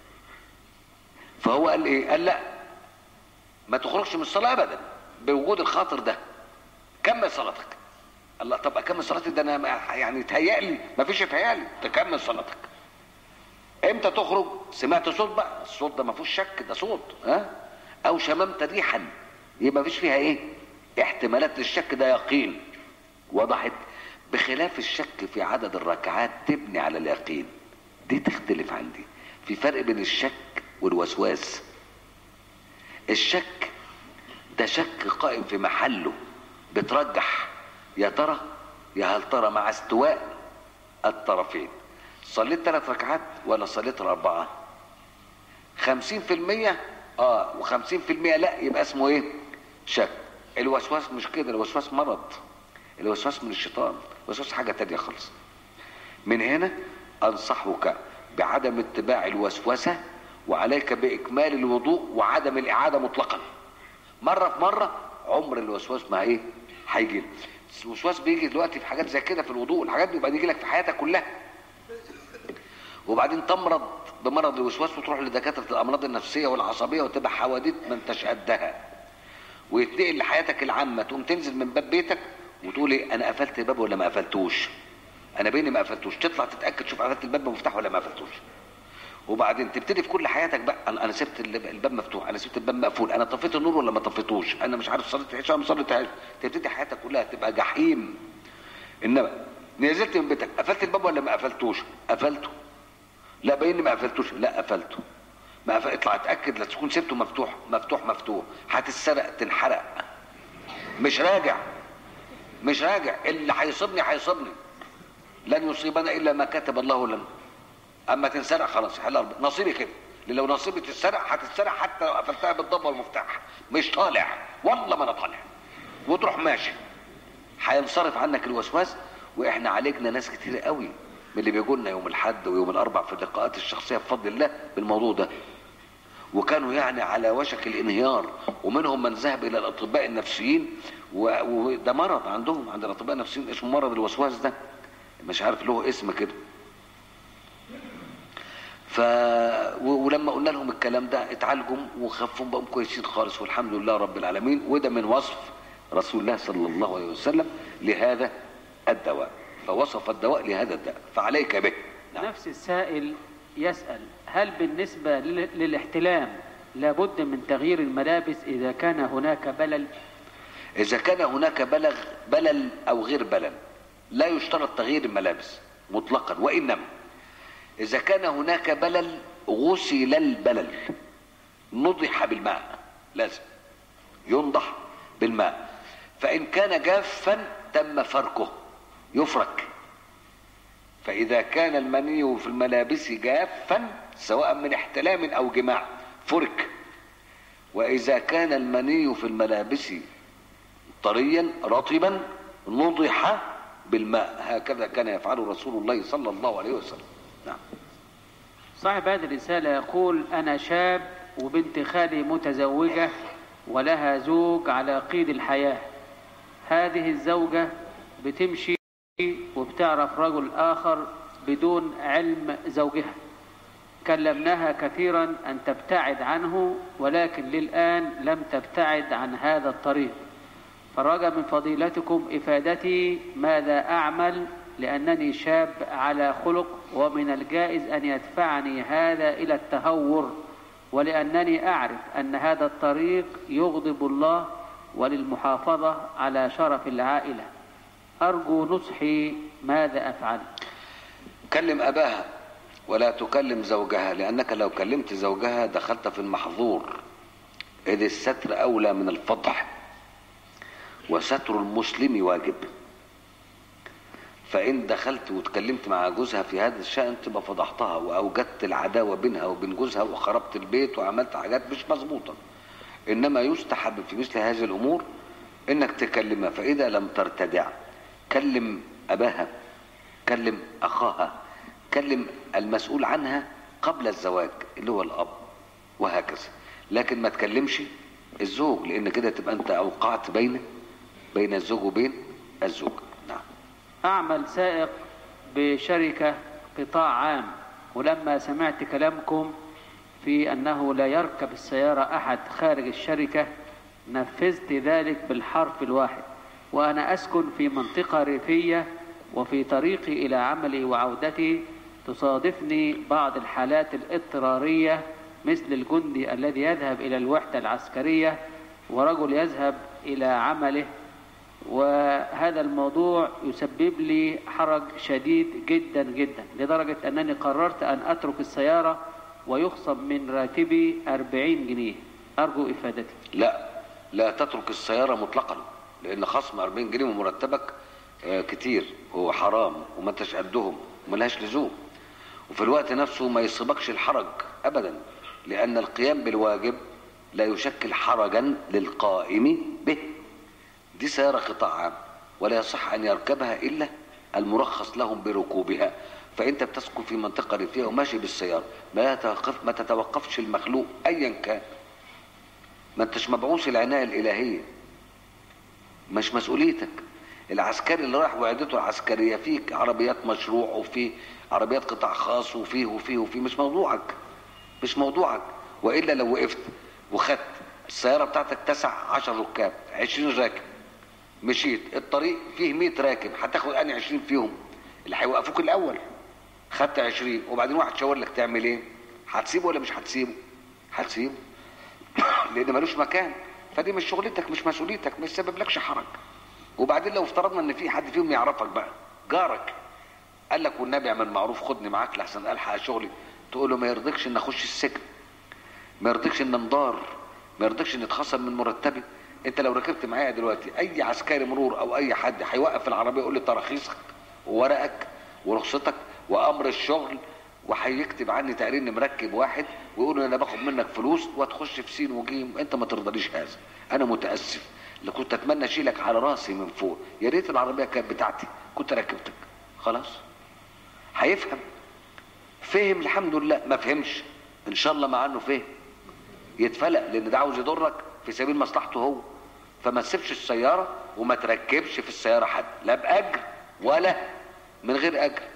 Speaker 1: فهو قال ايه قال لا ما تخرجش من الصلاه ابدا بوجود الخاطر ده كمل صلاتك الله طب اكمل صلاتي ده انا ما- يعني تهيأ لي ما فيش يتهيأ لي تكمل صلاتك امتى تخرج سمعت صوت بقى الصوت ده ما فيهوش شك ده صوت ها او شممت ريحا يبقى ما فيش فيها ايه احتمالات للشك ده يقين وضحت بخلاف الشك في عدد الركعات تبني على اليقين دي تختلف عندي في فرق بين الشك والوسواس الشك ده شك قائم في محله بترجح يا ترى يا هل ترى مع استواء الطرفين صليت ثلاث ركعات ولا صليت أربعة خمسين في المية اه وخمسين في المية لا يبقى اسمه ايه شك الوسواس مش كده الوسواس مرض الوسواس من الشيطان الوسواس حاجة تانية خالص من هنا انصحك بعدم اتباع الوسوسة وعليك بإكمال الوضوء وعدم الإعادة مطلقا مرة في مرة عمر الوسواس ما ايه هيجي لك. الوسواس بيجي دلوقتي في حاجات زي كده في الوضوء الحاجات دي يبقى يجي لك في حياتك كلها وبعدين تمرض بمرض الوسواس وتروح لدكاتره الامراض النفسيه والعصبيه وتبقى حواديت ما انتش قدها ويتنقل لحياتك العامه تقوم تنزل من باب بيتك وتقول ايه انا قفلت الباب ولا ما قفلتوش انا بيني ما قفلتوش تطلع تتاكد شوف قفلت الباب بمفتاح ولا ما قفلتوش وبعدين تبتدي في كل حياتك بقى انا انا سبت الب- الباب مفتوح انا سبت الباب مقفول انا طفيت النور ولا ما طفيتوش انا مش عارف صليت عشاء ولا ما صليتهاش تبتدي حياتك كلها تبقى جحيم انما نزلت من بيتك قفلت الباب ولا ما قفلتوش قفلته لا باين ما قفلتوش لا قفلته ما قفل... اطلع اتاكد لا تكون سبته مفتوح مفتوح مفتوح هتتسرق تنحرق مش راجع مش راجع اللي هيصيبني هيصيبني لن يصيبنا الا ما كتب الله لنا اما تنسرق خلاص حل ربنا. نصيبي كده لأن لو نصيبي تتسرق هتتسرق حتى لو قفلتها بالضبه والمفتاح مش طالع والله ما انا طالع وتروح ماشي هينصرف عنك الوسواس واحنا عالجنا ناس كتير قوي من اللي بيجوا لنا يوم الاحد ويوم الاربع في اللقاءات الشخصيه بفضل الله بالموضوع ده وكانوا يعني على وشك الانهيار ومنهم من ذهب الى الاطباء النفسيين و- وده مرض عندهم عند الاطباء النفسيين اسمه مرض الوسواس ده مش عارف له اسم كده ف و- ولما قلنا لهم الكلام ده اتعالجوا وخفوا بقوا كويسين خالص والحمد لله رب العالمين وده من وصف رسول الله صلى الله عليه وسلم لهذا الدواء فوصف الدواء لهذا الدواء فعليك به نعم.
Speaker 2: نفس السائل يسأل هل بالنسبة لل- للاحتلام لابد من تغيير الملابس إذا كان هناك بلل
Speaker 1: إذا كان هناك بلغ بلل أو غير بلل لا يشترط تغيير الملابس مطلقا وإنما إذا كان هناك بلل غسل البلل نضح بالماء لازم ينضح بالماء فإن كان جافا تم فركه يفرك فإذا كان المني في الملابس جافا سواء من احتلام أو جماع فرك وإذا كان المني في الملابس طريا رطبا نضح بالماء هكذا كان يفعله رسول الله صلى الله عليه وسلم نعم
Speaker 2: صاحب هذه الرسالة يقول أنا شاب وبنت خالي متزوجة ولها زوج على قيد الحياة هذه الزوجة بتمشي وبتعرف رجل آخر بدون علم زوجها كلمناها كثيرا أن تبتعد عنه ولكن للآن لم تبتعد عن هذا الطريق فرجى من فضيلتكم إفادتي ماذا أعمل لأنني شاب على خلق ومن الجائز أن يدفعني هذا إلى التهور ولأنني أعرف أن هذا الطريق يغضب الله وللمحافظة على شرف العائلة أرجو نصحي ماذا أفعل
Speaker 1: كلم أباها ولا تكلم زوجها لأنك لو كلمت زوجها دخلت في المحظور إذ الستر أولى من الفضح وستر المسلم واجب فإن دخلت واتكلمت مع جوزها في هذا الشأن تبقى فضحتها وأوجدت العداوة بينها وبين جوزها وخربت البيت وعملت حاجات مش مظبوطة إنما يستحب في مثل هذه الأمور إنك تكلمها فإذا لم ترتدع كلم أباها كلم أخاها كلم المسؤول عنها قبل الزواج اللي هو الاب وهكذا لكن ما تكلمش الزوج لان كده تبقى انت اوقعت بين بين الزوج وبين الزوج نعم
Speaker 2: أعمل سائق بشركة قطاع عام ولما سمعت كلامكم في أنه لا يركب السيارة أحد خارج الشركة نفذت ذلك بالحرف الواحد وأنا أسكن في منطقة ريفية وفي طريقي إلى عملي وعودتي تصادفني بعض الحالات الاضطرارية مثل الجندي الذي يذهب إلى الوحدة العسكرية ورجل يذهب إلى عمله وهذا الموضوع يسبب لي حرج شديد جدا جدا لدرجة أنني قررت أن أترك السيارة ويخصم من راتبي 40 جنيه أرجو إفادتي
Speaker 1: لا لا تترك السيارة مطلقا لأن خصم 40 جنيه من مرتبك آه، كتير هو حرام وما انتش قدهم وملهاش لزوم وفي الوقت نفسه ما يصيبكش الحرج أبدا لأن القيام بالواجب لا يشكل حرجا للقائم به دي سيارة قطاع عام ولا يصح أن يركبها إلا المرخص لهم بركوبها فأنت بتسكن في منطقة ريفية وماشي بالسيارة ما تتوقف ما تتوقفش المخلوق أيا كان ما انتش مبعوث العناية الإلهية مش مسؤوليتك العسكري اللي رايح وعدته العسكرية فيه عربيات مشروع وفيه عربيات قطاع خاص وفيه وفيه وفيه مش موضوعك مش موضوعك وإلا لو وقفت وخدت السيارة بتاعتك تسع عشر ركاب عشرين راكب مشيت الطريق فيه 100 راكب هتاخد انهي 20 فيهم اللي هيوقفوك الاول خدت 20 وبعدين واحد شاور لك تعمل ايه هتسيبه ولا مش هتسيبه هتسيبه لان ملوش مكان فدي مش شغلتك مش مسؤوليتك ما يسببلكش حرج وبعدين لو افترضنا ان في حد فيهم يعرفك بقى جارك قال لك والنبي اعمل معروف خدني معاك لحسن الحق شغلي تقول له ما يرضيكش ان اخش السجن ما يرضيكش ان انضار ما يرضيكش ان اتخصم من مرتبي انت لو ركبت معايا دلوقتي اي عسكري مرور او اي حد هيوقف العربيه يقول لي تراخيصك وورقك ورخصتك وامر الشغل وهيكتب عني تقرير اني مركب واحد ويقول انا باخد منك فلوس وهتخش في سين وجيم انت ما ترضليش هذا انا متاسف اللي كنت اتمنى اشيلك على راسي من فوق يا ريت العربيه كانت بتاعتي كنت ركبتك خلاص هيفهم فهم الحمد لله ما فهمش ان شاء الله مع انه فهم يتفلق لان ده عاوز يضرك في سبيل مصلحته هو فما تسيبش السيارة وما تركبش في السيارة حد لا بأجر ولا من غير أجر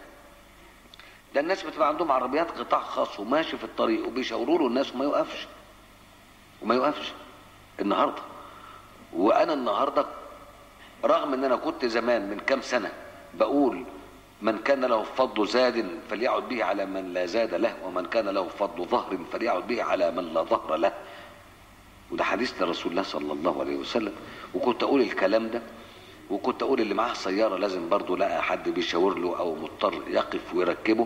Speaker 1: ده الناس بتبقى عندهم عربيات قطاع خاص وماشي في الطريق وبيشاوروا له الناس وما يوقفش وما يوقفش النهارده وانا النهارده رغم ان انا كنت زمان من كام سنه بقول من كان له فضل زاد فليعد به على من لا زاد له ومن كان له فضل ظهر فليعد به على من لا ظهر له وده حديث لرسول الله صلى الله عليه وسلم وكنت اقول الكلام ده وكنت اقول اللي معاه سياره لازم برضه لقى حد بيشاور له او مضطر يقف ويركبه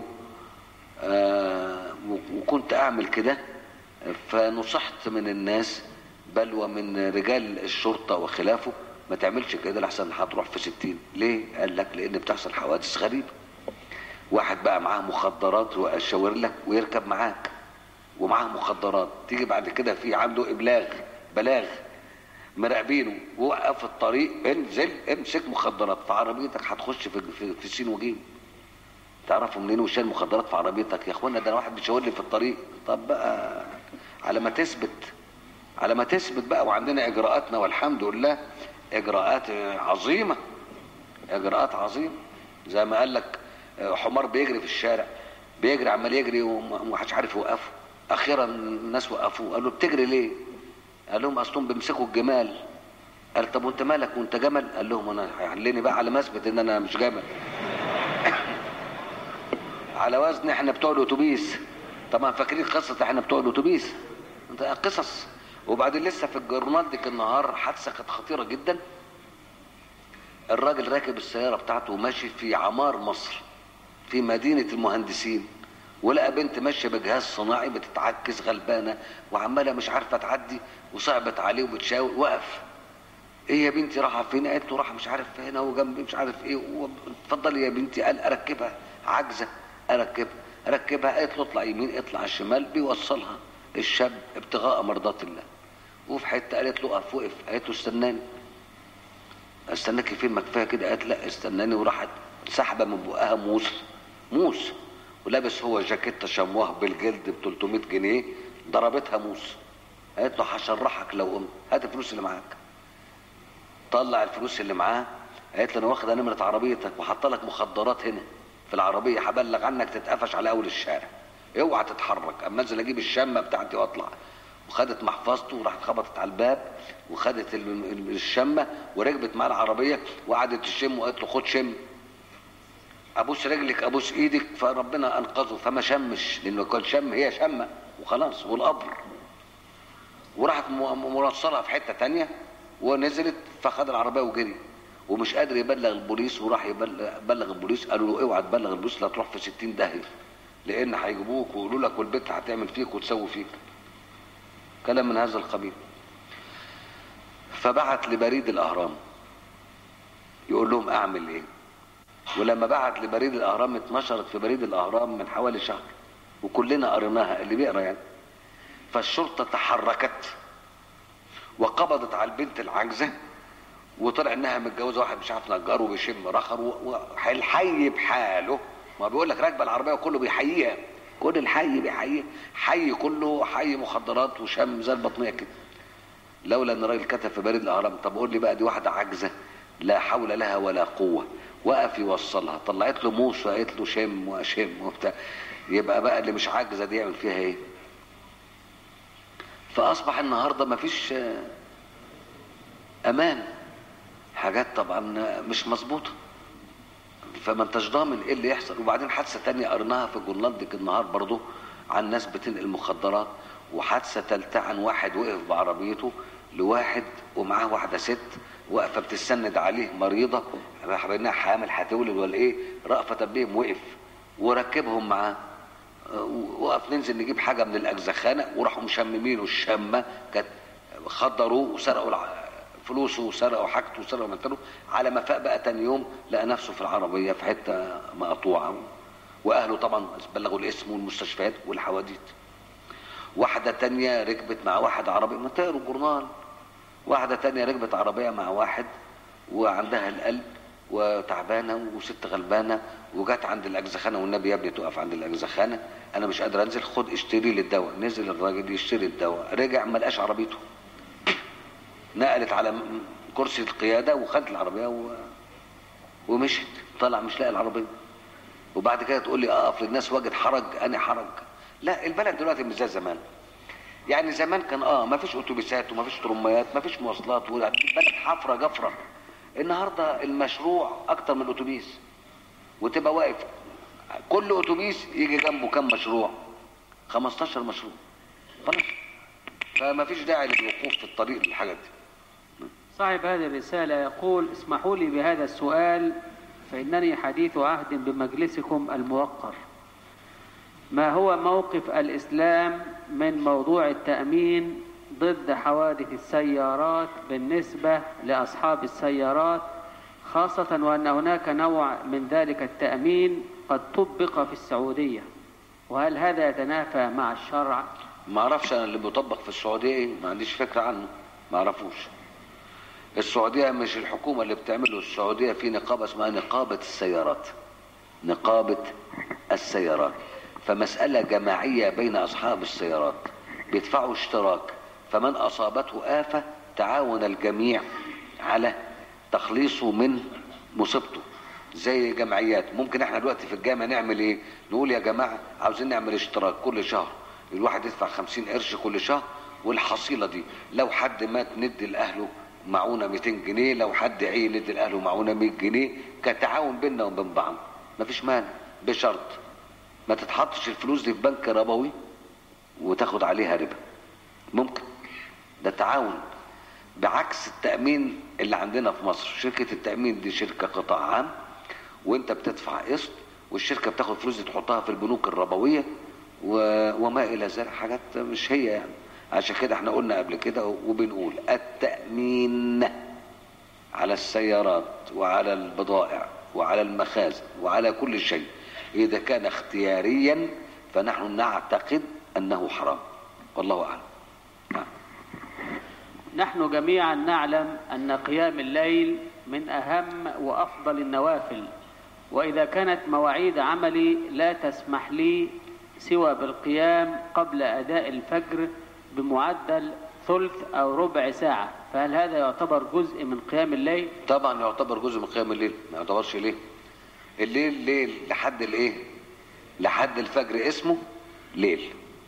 Speaker 1: آه وكنت اعمل كده فنصحت من الناس بل ومن رجال الشرطة وخلافه ما تعملش كده لحسن هتروح في ستين ليه قال لك لان بتحصل حوادث غريبة واحد بقى معاه مخدرات واشاور لك ويركب معاك ومعاه مخدرات تيجي بعد كده في عنده ابلاغ بلاغ مراقبينه وقف الطريق انزل امسك مخدرات في عربيتك هتخش في في, في سين وجيم تعرفوا منين وشال مخدرات في عربيتك يا اخوانا ده واحد بيشاور لي في الطريق طب بقى على ما تثبت على ما تثبت بقى وعندنا اجراءاتنا والحمد لله اجراءات عظيمه اجراءات عظيمه زي ما قال لك حمار بيجري في الشارع بيجري عمال يجري ومحدش عارف يوقفه اخيرا الناس وقفوه قالوا بتجري ليه قال لهم اصلهم بيمسكوا الجمال قال طب وانت مالك وانت جمل قال لهم انا هيحلني بقى على ما اثبت ان انا مش جمل على وزن احنا بتوع الاتوبيس طبعا فاكرين قصه احنا بتوع الاتوبيس انت قصص وبعدين لسه في الجورنال ديك النهار حادثه كانت خطيره جدا الراجل راكب السياره بتاعته وماشي في عمار مصر في مدينه المهندسين ولقى بنت ماشيه بجهاز صناعي بتتعكس غلبانه وعماله مش عارفه تعدي وصعبت عليه وبتشاور وقف ايه يا بنتي رايحه فين قالت له رايحه مش عارف هنا وجنبي مش عارف ايه اتفضلي يا بنتي قال اركبها عاجزه اركبها ركبها قالت له اطلع يمين اطلع شمال بيوصلها الشاب ابتغاء مرضات الله وفي حته قالت له اقف وقف قالت له استناني استناكي فين ما كفايه كده قالت لا استناني وراحت سحبه من بقها موس موس ولابس هو جاكيته شمواه بالجلد ب 300 جنيه ضربتها موس قالت له هشرحك لو قمت هات الفلوس اللي معاك طلع الفلوس اللي معاه قالت له انا واخده نمره عربيتك وحاطه لك مخدرات هنا في العربيه هبلغ عنك تتقفش على اول الشارع اوعى تتحرك اما انزل اجيب الشمه بتاعتي واطلع وخدت محفظته وراحت خبطت على الباب وخدت ال- ال- الشمه وركبت معاه العربيه وقعدت تشم وقالت له خد شم ابوس رجلك ابوس ايدك فربنا انقذه فما شمش لانه كان شم هي شمه وخلاص والقبر وراحت م- موصلها في حته تانية ونزلت فخد العربيه وجري ومش قادر يبلغ البوليس وراح يبلغ بلغ البوليس قالوا له اوعى تبلغ البوليس لا تروح في 60 داهيه لان هيجيبوك ويقولوا لك والبنت هتعمل فيك وتسوي فيك كلام من هذا القبيل فبعت لبريد الاهرام يقول لهم اعمل ايه ولما بعت لبريد الاهرام اتنشرت في بريد الاهرام من حوالي شهر وكلنا قريناها اللي بيقرا يعني فالشرطه تحركت وقبضت على البنت العاجزه وطلع انها متجوزه واحد مش عارف نجار وبيشم رخر والحي بحاله ما بيقول لك راكبه العربيه وكله بيحييها كل الحي بيحييها حي كله حي مخدرات وشم زي البطنيه كده لولا ان الراجل كتب في بريد الاهرام طب قول لي بقى دي واحده عاجزه لا حول لها ولا قوه وقف يوصلها طلعت له موس وقالت له شم واشم وبتاع يبقى بقى اللي مش عاجزه دي يعمل فيها ايه فاصبح النهارده مفيش آه، امان حاجات طبعا مش مظبوطه فما انتش ضامن ايه اللي يحصل وبعدين حادثه تانية قرناها في جورنال ديك النهار برضو عن ناس بتنقل مخدرات وحادثه تالتة عن واحد وقف بعربيته لواحد ومعاه واحده ست واقفه بتستند عليه مريضه راح بينها حامل هتولد ولا ايه رأفة بهم وقف وركبهم معاه وقف ننزل نجيب حاجه من الاجزخانه وراحوا مشممينه الشمه كانت خدروه وسرقوا الع- فلوسه وسرقوا حاجته وسرقوا مكانه على ما فاق بقى تاني يوم لقى نفسه في العربيه في حته مقطوعه واهله طبعا بلغوا الاسم والمستشفيات والحواديت واحده تانية ركبت مع واحد عربي ما تقروا الجورنال واحده تانية ركبت عربيه مع واحد وعندها القلب وتعبانه وست غلبانه وجت عند الاجزخانه والنبي يا ابني تقف عند الاجزخانه انا مش قادر انزل خد اشتري لي الدواء نزل الراجل يشتري الدواء رجع ما لقاش عربيته نقلت على م- كرسي القياده وخدت العربيه و... ومشت طلع مش لاقي العربيه وبعد كده تقول لي اقف للناس واجد حرج انا حرج لا البلد دلوقتي مش زي زمان يعني زمان كان اه ما فيش اتوبيسات وما فيش ترميات ما فيش مواصلات البلد حفره جفره النهارده المشروع اكتر من اتوبيس وتبقى واقف كل اتوبيس يجي جنبه كم مشروع 15 مشروع خلاص فما فيش داعي للوقوف في الطريق للحاجات دي
Speaker 2: صاحب هذه الرسالة يقول اسمحوا لي بهذا السؤال فإنني حديث عهد بمجلسكم الموقر ما هو موقف الإسلام من موضوع التأمين ضد حوادث السيارات بالنسبة لأصحاب السيارات خاصة وأن هناك نوع من ذلك التأمين قد طبق في السعودية وهل هذا يتنافى مع الشرع؟
Speaker 1: ما اعرفش انا اللي بيطبق في السعوديه ايه ما عنديش فكره عنه ما اعرفوش السعوديه مش الحكومه اللي بتعمله السعوديه في نقابه اسمها نقابه السيارات نقابه السيارات فمساله جماعيه بين اصحاب السيارات بيدفعوا اشتراك فمن اصابته افه تعاون الجميع على تخليصه من مصيبته زي جمعيات ممكن احنا دلوقتي في الجامعه نعمل ايه نقول يا جماعه عاوزين نعمل اشتراك كل شهر الواحد يدفع خمسين قرش كل شهر والحصيله دي لو حد مات ندي لاهله معونه 200 جنيه لو حد عيه ندي لاهله معونه 100 جنيه كتعاون بيننا وبين بعض مفيش مانع بشرط ما تتحطش الفلوس دي في بنك ربوي وتاخد عليها ربا ممكن ده تعاون بعكس التأمين اللي عندنا في مصر شركة التأمين دي شركة قطاع عام وانت بتدفع قسط والشركة بتاخد فلوس دي تحطها في البنوك الربوية و... وما إلى ذلك حاجات مش هي يعني عشان كده احنا قلنا قبل كده وبنقول التأمين على السيارات وعلى البضائع وعلى المخازن وعلى كل شيء إذا كان اختياريا فنحن نعتقد أنه حرام والله أعلم نعم
Speaker 2: نحن جميعا نعلم أن قيام الليل من أهم وأفضل النوافل وإذا كانت مواعيد عملي لا تسمح لي سوى بالقيام قبل أداء الفجر بمعدل ثلث أو ربع ساعة فهل هذا يعتبر جزء من قيام الليل؟
Speaker 1: طبعا يعتبر جزء من قيام الليل ما يعتبرش ليه الليل ليل لحد الايه لحد الفجر اسمه ليل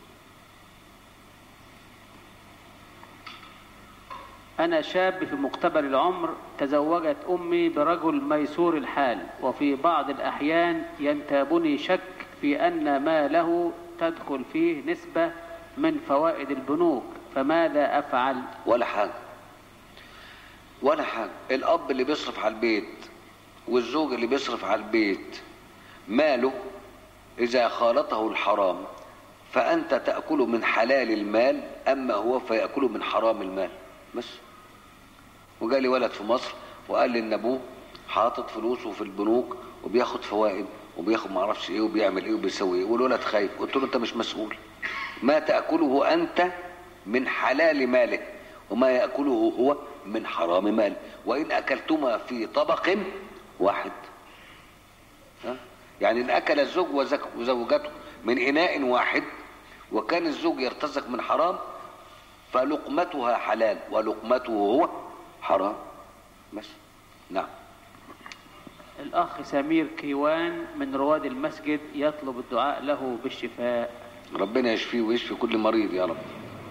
Speaker 2: أنا شاب في مقتبل العمر تزوجت أمي برجل ميسور الحال وفي بعض الأحيان ينتابني شك في أن ما له تدخل فيه نسبة من فوائد البنوك فماذا أفعل؟
Speaker 1: ولا حاجة ولا حاجة الأب اللي بيصرف على البيت والزوج اللي بيصرف على البيت ماله إذا خالطه الحرام فأنت تأكل من حلال المال أما هو فيأكل من حرام المال بس وجاء لي ولد في مصر وقال لي ان ابوه حاطط فلوسه في البنوك وبياخد فوائد وبياخد معرفش ايه وبيعمل ايه وبيسوي ايه والولد خايف قلت له انت مش مسؤول ما تاكله انت من حلال ماله وما ياكله هو من حرام ماله وان اكلتما في طبق واحد ها؟ يعني ان اكل الزوج وزك- وزوجته من اناء واحد وكان الزوج يرتزق من حرام فلقمتها حلال ولقمته هو حرام بس نعم
Speaker 2: الأخ سمير كيوان من رواد المسجد يطلب الدعاء له بالشفاء
Speaker 1: ربنا يشفيه ويشفي كل مريض يا رب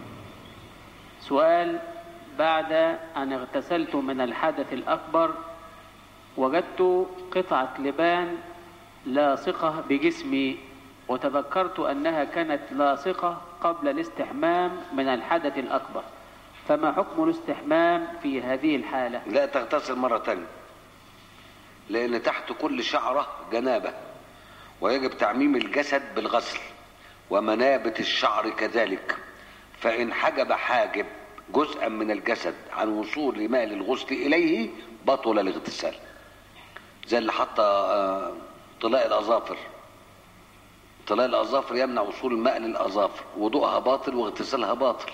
Speaker 2: سؤال بعد أن اغتسلت من الحدث الأكبر وجدت قطعة لبان لاصقة بجسمي وتذكرت أنها كانت لاصقة قبل الاستحمام من الحدث الأكبر فما حكم الاستحمام في هذه الحالة
Speaker 1: لا تغتسل مرة تانية لأن تحت كل شعرة جنابة ويجب تعميم الجسد بالغسل ومنابت الشعر كذلك فإن حجب حاجب جزءا من الجسد عن وصول ماء الغسل إليه بطل الاغتسال زي اللي حط آه، طلاء الأظافر طلاء الأظافر يمنع وصول الماء للأظافر وضوءها باطل واغتسالها باطل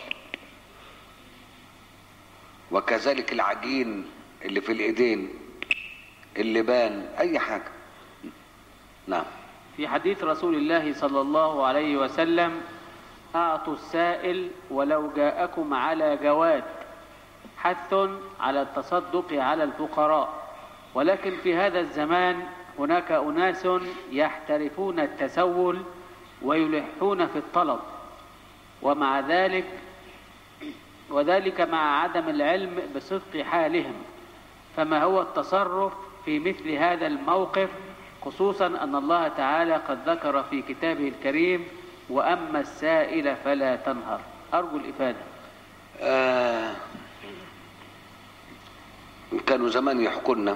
Speaker 1: وكذلك العجين اللي في الايدين اللبان اي حاجه نعم
Speaker 2: في حديث رسول الله صلى الله عليه وسلم أعطوا السائل ولو جاءكم على جواد حث على التصدق على الفقراء ولكن في هذا الزمان هناك أناس يحترفون التسول ويلحون في الطلب ومع ذلك وذلك مع عدم العلم بصدق حالهم فما هو التصرف في مثل هذا الموقف خصوصا أن الله تعالى قد ذكر في كتابه الكريم وأما السائل فلا تنهر أرجو الإفادة
Speaker 1: آه كانوا زمان يحكوا لنا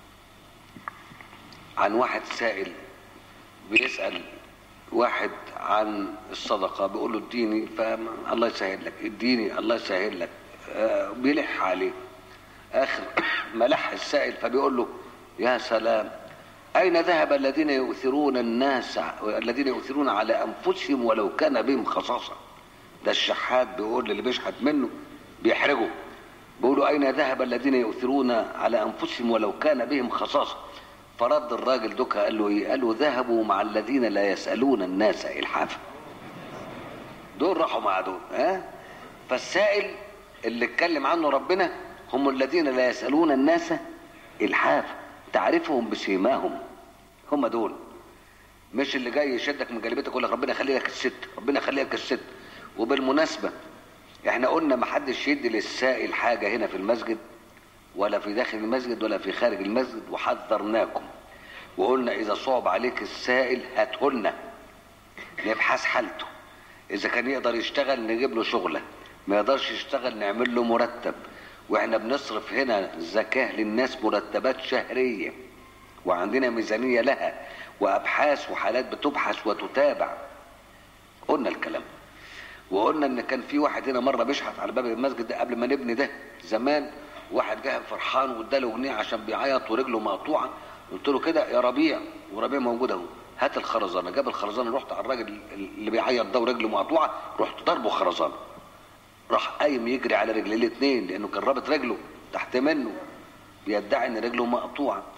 Speaker 1: عن واحد سائل بيسأل واحد عن الصدقة بيقول له اديني فالله يسهل لك اديني الله يسهل لك آه بيلح عليه آخر ما لح السائل فبيقول له يا سلام أين ذهب الذين يؤثرون الناس الذين يؤثرون على أنفسهم ولو كان بهم خصاصة ده الشحات بيقول اللي بيشحت منه بيحرجه بيقولوا أين ذهب الذين يؤثرون على أنفسهم ولو كان بهم خصاصة فرد الراجل دوكا قال له ايه قال له ذهبوا مع الذين لا يسألون الناس إلحافا دول راحوا مع دول ها فالسائل اللي اتكلم عنه ربنا هم الذين لا يسألون الناس إلحافا تعرفهم بسيماهم هم دول مش اللي جاي يشدك من جلبتك يقول لك ربنا يخلي لك الست ربنا يخلي لك الست وبالمناسبة احنا قلنا ما حدش يدي للسائل حاجة هنا في المسجد ولا في داخل المسجد ولا في خارج المسجد وحذرناكم وقلنا اذا صعب عليك السائل هاتهولنا نبحث حالته اذا كان يقدر يشتغل نجيب له شغله ما يقدرش يشتغل نعمل له مرتب واحنا بنصرف هنا زكاه للناس مرتبات شهريه وعندنا ميزانيه لها وابحاث وحالات بتبحث وتتابع قلنا الكلام وقلنا ان كان في واحد هنا مره بيشحت على باب المسجد ده قبل ما نبني ده زمان واحد جه فرحان واداله جنيه عشان بيعيط ورجله مقطوعه قلت له كده يا ربيع وربيع موجود اهو هات الخرزانه جاب الخرزانه رحت على الراجل اللي بيعيط ده ورجله مقطوعه رحت ضربه خرزانه راح قايم يجري على رجليه الاثنين لانه كان رابط رجله تحت منه بيدعي ان رجله مقطوعه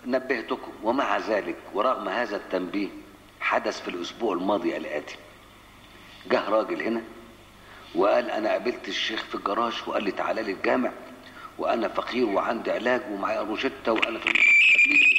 Speaker 1: نبهتكم ومع ذلك ورغم هذا التنبيه حدث في الاسبوع الماضي الاتي جه راجل هنا وقال انا قابلت الشيخ في الجراج وقال لي تعالى لي الجامع وانا فقير وعندي علاج ومعايا روشته وانا في المستشفى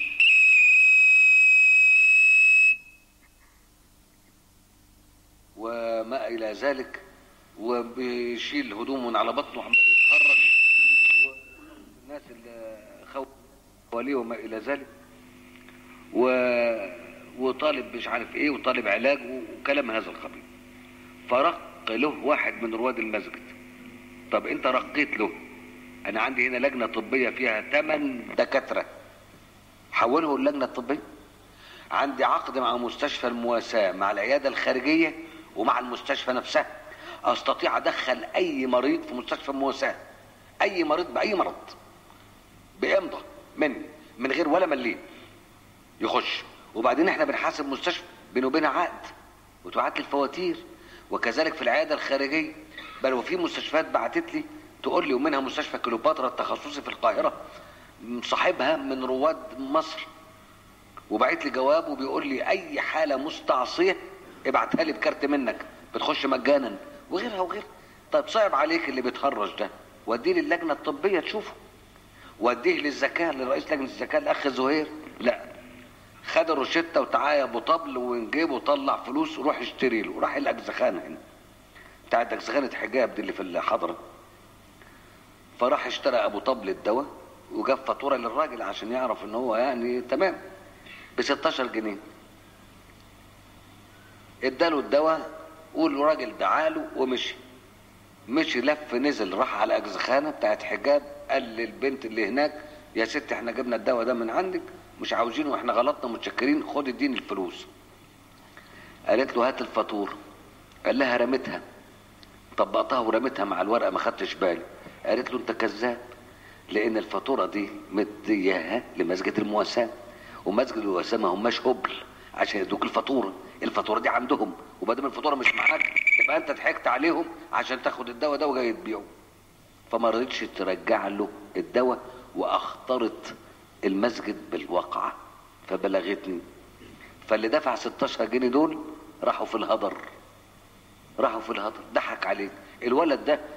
Speaker 1: وما الى ذلك وبيشيل هدومه من على بطنه وعمال يتحرك والناس اللي خوف حواليه وما الى ذلك و... وطالب مش عارف ايه وطالب علاج وكلام هذا القبيل فرق له واحد من رواد المسجد طب انت رقيت له انا عندي هنا لجنه طبيه فيها ثمان دكاتره حوله اللجنه الطبيه عندي عقد مع مستشفى المواساه مع العياده الخارجيه ومع المستشفى نفسها استطيع ادخل اي مريض في مستشفى المواساه اي مريض باي مرض بامضى مني من غير ولا مليم يخش وبعدين احنا بنحاسب مستشفى بينه وبينها عقد وتبعت لي الفواتير وكذلك في العياده الخارجيه بل وفي مستشفيات بعتت لي تقول لي ومنها مستشفى كليوباترا التخصصي في القاهره صاحبها من رواد مصر وبعت لي جواب وبيقول لي اي حاله مستعصيه ابعتها لي بكارت منك بتخش مجانا وغيرها وغيرها طيب صعب عليك اللي بيتهرج ده وديه للجنه الطبيه تشوفه وديه للزكاه لرئيس لجنه الزكاه الاخ زهير لا خد الروشته وتعالى يا ابو طبل ونجيبه وطلع فلوس وروح اشتري له راح الاجزخانه هنا بتاعت اجزخانه حجاب دي اللي في الحضره فراح اشترى ابو طبل الدواء وجاب فاتوره للراجل عشان يعرف ان هو يعني تمام ب 16 جنيه اداله الدواء والراجل دعاله ومشي مشي لف نزل راح على اجزخانه بتاعت حجاب قال للبنت اللي هناك يا ست احنا جبنا الدواء ده من عندك مش عاوزينه واحنا غلطنا متشكرين خد اديني الفلوس قالت له هات الفاتوره قال لها رميتها طبقتها ورميتها مع الورقه ما خدتش بالي قالت له انت كذاب لان الفاتوره دي مدياها لمسجد المواساه ومسجد المواساه ما هماش هبل عشان يدوك الفاتوره الفاتوره دي عندهم وبعدين الفاتوره مش معاك يبقى انت ضحكت عليهم عشان تاخد الدواء ده وجاي تبيعه فما رضيتش ترجع له الدواء واخطرت المسجد بالواقعه فبلغتني فاللي دفع 16 جنيه دول راحوا في الهدر راحوا في الهدر ضحك عليه الولد ده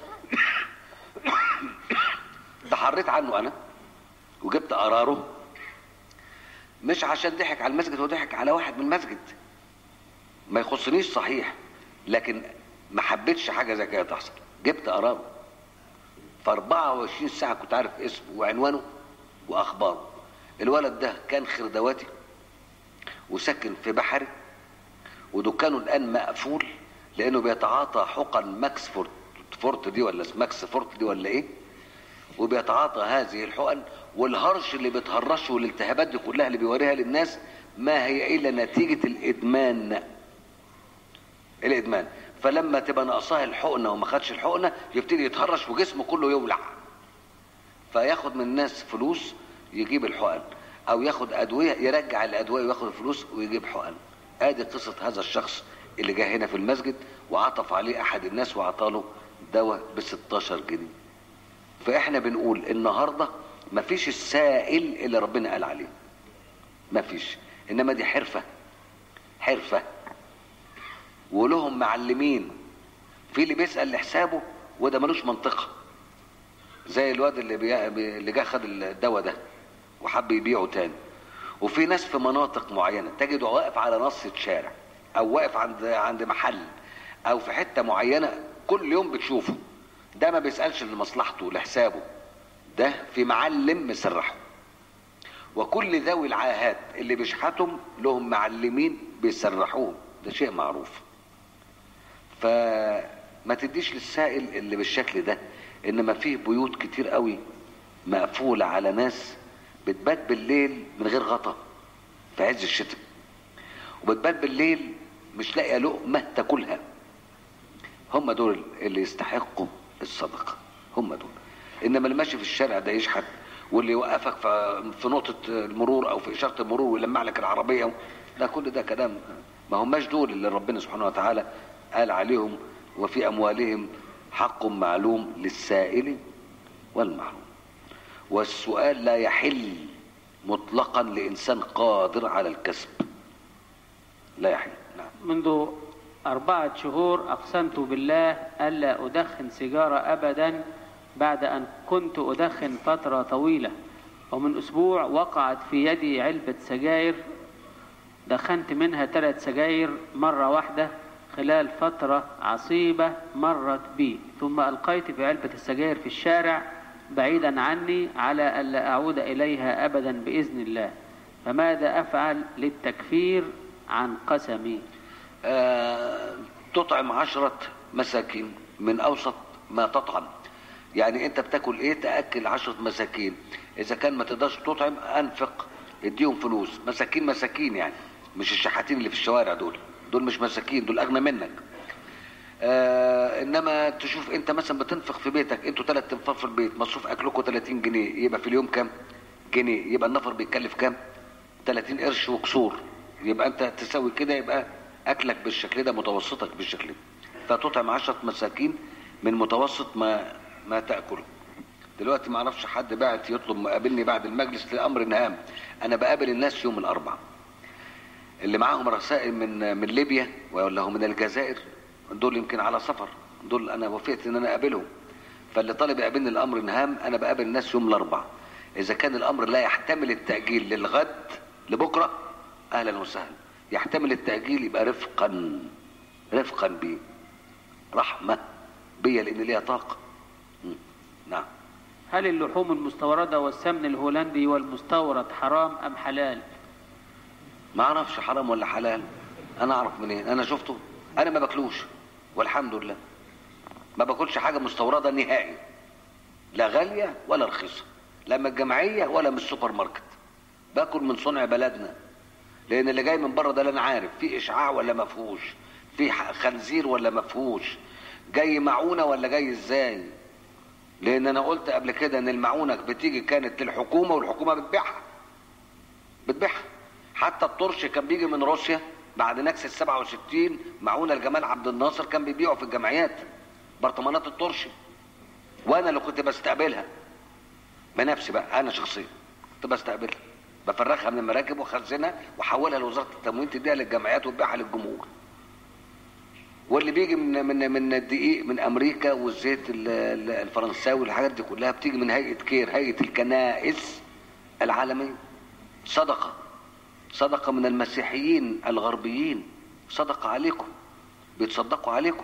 Speaker 1: تحريت عنه انا وجبت قراره مش عشان ضحك على المسجد هو ضحك على واحد من المسجد ما يخصنيش صحيح لكن ما حبيتش حاجه زي كده تحصل جبت قراره في 24 ساعه كنت عارف اسمه وعنوانه واخباره الولد ده كان خردواتي وسكن في بحري ودكانه الان مقفول لانه بيتعاطى حقن ماكس فورت فورت دي ولا ماكس فورت دي ولا ايه وبيتعاطى هذه الحقن والهرش اللي بتهرشه والالتهابات دي كلها اللي بيوريها للناس ما هي الا نتيجه الادمان الادمان فلما تبقى ناقصاه الحقنه وما خدش الحقنه يبتدي يتهرش وجسمه كله يولع فياخد من الناس فلوس يجيب الحقن او ياخد ادويه يرجع الادويه وياخد الفلوس ويجيب حقن ادي قصه هذا الشخص اللي جه هنا في المسجد وعطف عليه احد الناس وعطاله دواء ب 16 جنيه فاحنا بنقول النهارده مفيش السائل اللي ربنا قال عليه مفيش انما دي حرفه حرفه ولهم معلمين في اللي بيسال لحسابه وده ملوش منطقه زي الواد اللي بي... اللي جه خد الدواء ده وحب يبيعه تاني وفي ناس في مناطق معينه تجده واقف على نص شارع او واقف عند عند محل او في حته معينه كل يوم بتشوفه ده ما بيسالش لمصلحته لحسابه ده في معلم مسرحه وكل ذوي العاهات اللي بيشحتهم لهم معلمين بيسرحوهم ده شيء معروف فما تديش للسائل اللي بالشكل ده انما فيه بيوت كتير قوي مقفولة على ناس بتبات بالليل من غير غطا في عز الشتاء وبتبات بالليل مش لاقيه لقمة تاكلها هم دول اللي يستحقوا الصدقة هم دول انما اللي ماشي في الشارع ده يشحت واللي يوقفك في نقطة المرور او في اشارة المرور ويلمع لك العربية ده كل ده كلام ما هماش دول اللي ربنا سبحانه وتعالى قال عليهم وفي اموالهم حق معلوم للسائل والمحروم والسؤال لا يحل مطلقا لإنسان قادر على الكسب لا يحل نعم
Speaker 2: منذ أربعة شهور أقسمت بالله ألا أدخن سيجارة أبدا بعد أن كنت أدخن فترة طويلة ومن أسبوع وقعت في يدي علبة سجاير دخنت منها ثلاث سجاير مرة واحدة خلال فترة عصيبة مرت بي ثم ألقيت في علبة السجاير في الشارع بعيدا عني على ألا أعود إليها أبدا بإذن الله فماذا أفعل للتكفير عن قسمي
Speaker 1: آه تطعم عشرة مساكين من أوسط ما تطعم يعني أنت بتاكل إيه تأكل عشرة مساكين إذا كان ما تقدرش تطعم أنفق اديهم فلوس مساكين مساكين يعني مش الشحاتين اللي في الشوارع دول دول مش مساكين دول أغنى منك آه انما تشوف انت مثلا بتنفق في بيتك انتوا ثلاث تنفار في البيت مصروف اكلكم 30 جنيه يبقى في اليوم كام جنيه يبقى النفر بيتكلف كام 30 قرش وكسور يبقى انت تسوي كده يبقى اكلك بالشكل ده متوسطك بالشكل ده فتطعم 10 مساكين من متوسط ما ما تاكله دلوقتي ما اعرفش حد بعت يطلب مقابلني بعد المجلس لامر هام انا بقابل الناس يوم الاربعاء اللي معاهم رسائل من من ليبيا ولا هم من الجزائر دول يمكن على سفر دول انا وافقت ان انا اقابلهم فاللي طالب يقابلني الامر هام انا بقابل الناس يوم الاربعاء اذا كان الامر لا يحتمل التاجيل للغد لبكره اهلا وسهلا يحتمل التاجيل يبقى رفقا رفقا بي رحمه بيا لان ليها طاقه م. نعم
Speaker 2: هل اللحوم المستوردة والسمن الهولندي والمستورد حرام أم حلال
Speaker 1: ما اعرفش حرام ولا حلال انا اعرف منين انا شفته انا ما باكلوش والحمد لله ما باكلش حاجه مستورده نهائي لا غاليه ولا رخيصه لا من الجمعيه ولا من السوبر ماركت باكل من صنع بلدنا لان اللي جاي من بره ده لا انا عارف في اشعاع ولا ما فيهوش في خنزير ولا ما فيهوش جاي معونه ولا جاي ازاي لان انا قلت قبل كده ان المعونه بتيجي كانت للحكومه والحكومه بتبيعها بتبيعها حتى الطرش كان بيجي من روسيا بعد نكسة 67 معونه لجمال عبد الناصر كان بيبيعوا في الجمعيات برطمانات الطرش وانا اللي كنت بستقبلها بنفسي بقى انا شخصيا كنت بستقبلها بفرخها من المراكب واخزنها واحولها لوزاره التموين تديها للجمعيات وتبيعها للجمهور واللي بيجي من من من الدقيق من امريكا والزيت الفرنساوي والحاجات دي كلها بتيجي من هيئه كير هيئه الكنائس العالميه صدقه صدقه من المسيحيين الغربيين صدقه عليكم بيتصدقوا عليكم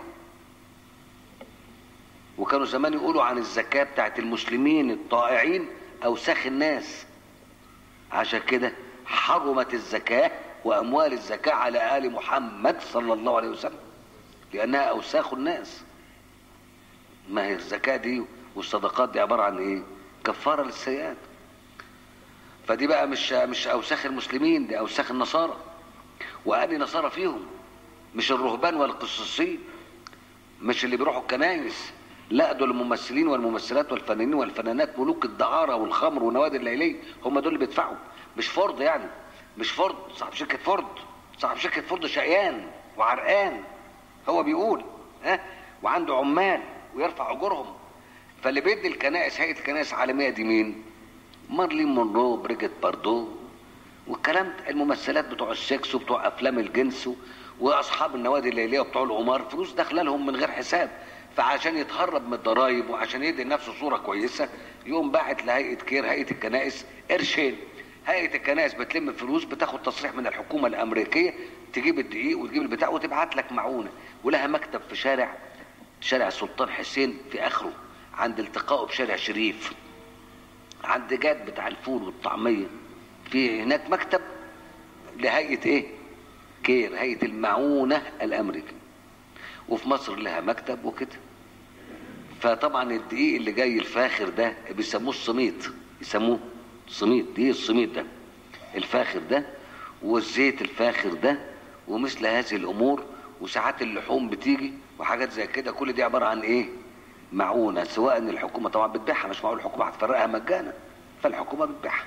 Speaker 1: وكانوا زمان يقولوا عن الزكاه بتاعت المسلمين الطائعين اوساخ الناس عشان كده حرمت الزكاه واموال الزكاه على ال محمد صلى الله عليه وسلم لانها اوساخ الناس ما هي الزكاه دي والصدقات دي عباره عن ايه كفاره للسيئات فدي بقى مش مش اوساخ المسلمين دي اوساخ النصارى واني نصارى فيهم مش الرهبان والقصصين مش اللي بيروحوا الكنايس لا دول الممثلين والممثلات والفنانين والفنانات ملوك الدعاره والخمر والنوادي الليليه هم دول اللي بيدفعوا مش فرد يعني مش فرد صاحب شركه فرد صاحب شركه فرد شقيان وعرقان هو بيقول ها وعنده عمال ويرفع اجورهم فاللي بيدي الكنائس هيئه الكنائس العالميه دي مين؟ مارلين مونرو بريجيت باردو والكلام الممثلات بتوع السكس وبتوع افلام الجنس واصحاب النوادي الليليه وبتوع القمار فلوس داخله لهم من غير حساب فعشان يتهرب من الضرايب وعشان يدي لنفسه صوره كويسه يقوم باعت لهيئه كير هيئه الكنائس قرشين هيئه الكنائس بتلم فلوس بتاخد تصريح من الحكومه الامريكيه تجيب الدقيق وتجيب البتاع وتبعت لك معونه ولها مكتب في شارع شارع السلطان حسين في اخره عند التقائه بشارع شريف عند جاد بتاع الفول والطعميه في هناك مكتب لهيئه ايه كير هيئه المعونه الامريكيه وفي مصر لها مكتب وكده فطبعا الدقيق اللي جاي الفاخر ده بيسموه الصميت يسموه صميت دقيق الصميت ده الفاخر ده والزيت الفاخر ده ومثل هذه الامور وساعات اللحوم بتيجي وحاجات زي كده كل دي عباره عن ايه معونه سواء ان الحكومه طبعا بتبيعها مش معقول الحكومه هتفرقها مجانا فالحكومه بتبيعها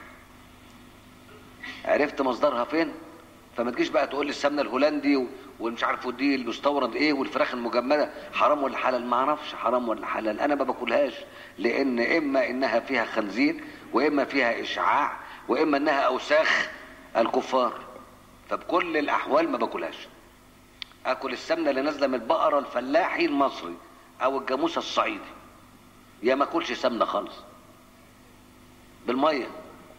Speaker 1: عرفت مصدرها فين فما تجيش بقى تقول لي السمنه الهولندي ومش عارف ودي المستورد ايه والفراخ المجمده حرام ولا حلال ما اعرفش حرام ولا حلال انا ما باكلهاش لان اما انها فيها خنزير واما فيها اشعاع واما انها اوساخ الكفار فبكل الاحوال ما باكلهاش اكل السمنه اللي نازله من البقره الفلاحي المصري او الجاموسه الصعيدي يا ما اكلش سمنه خالص بالميه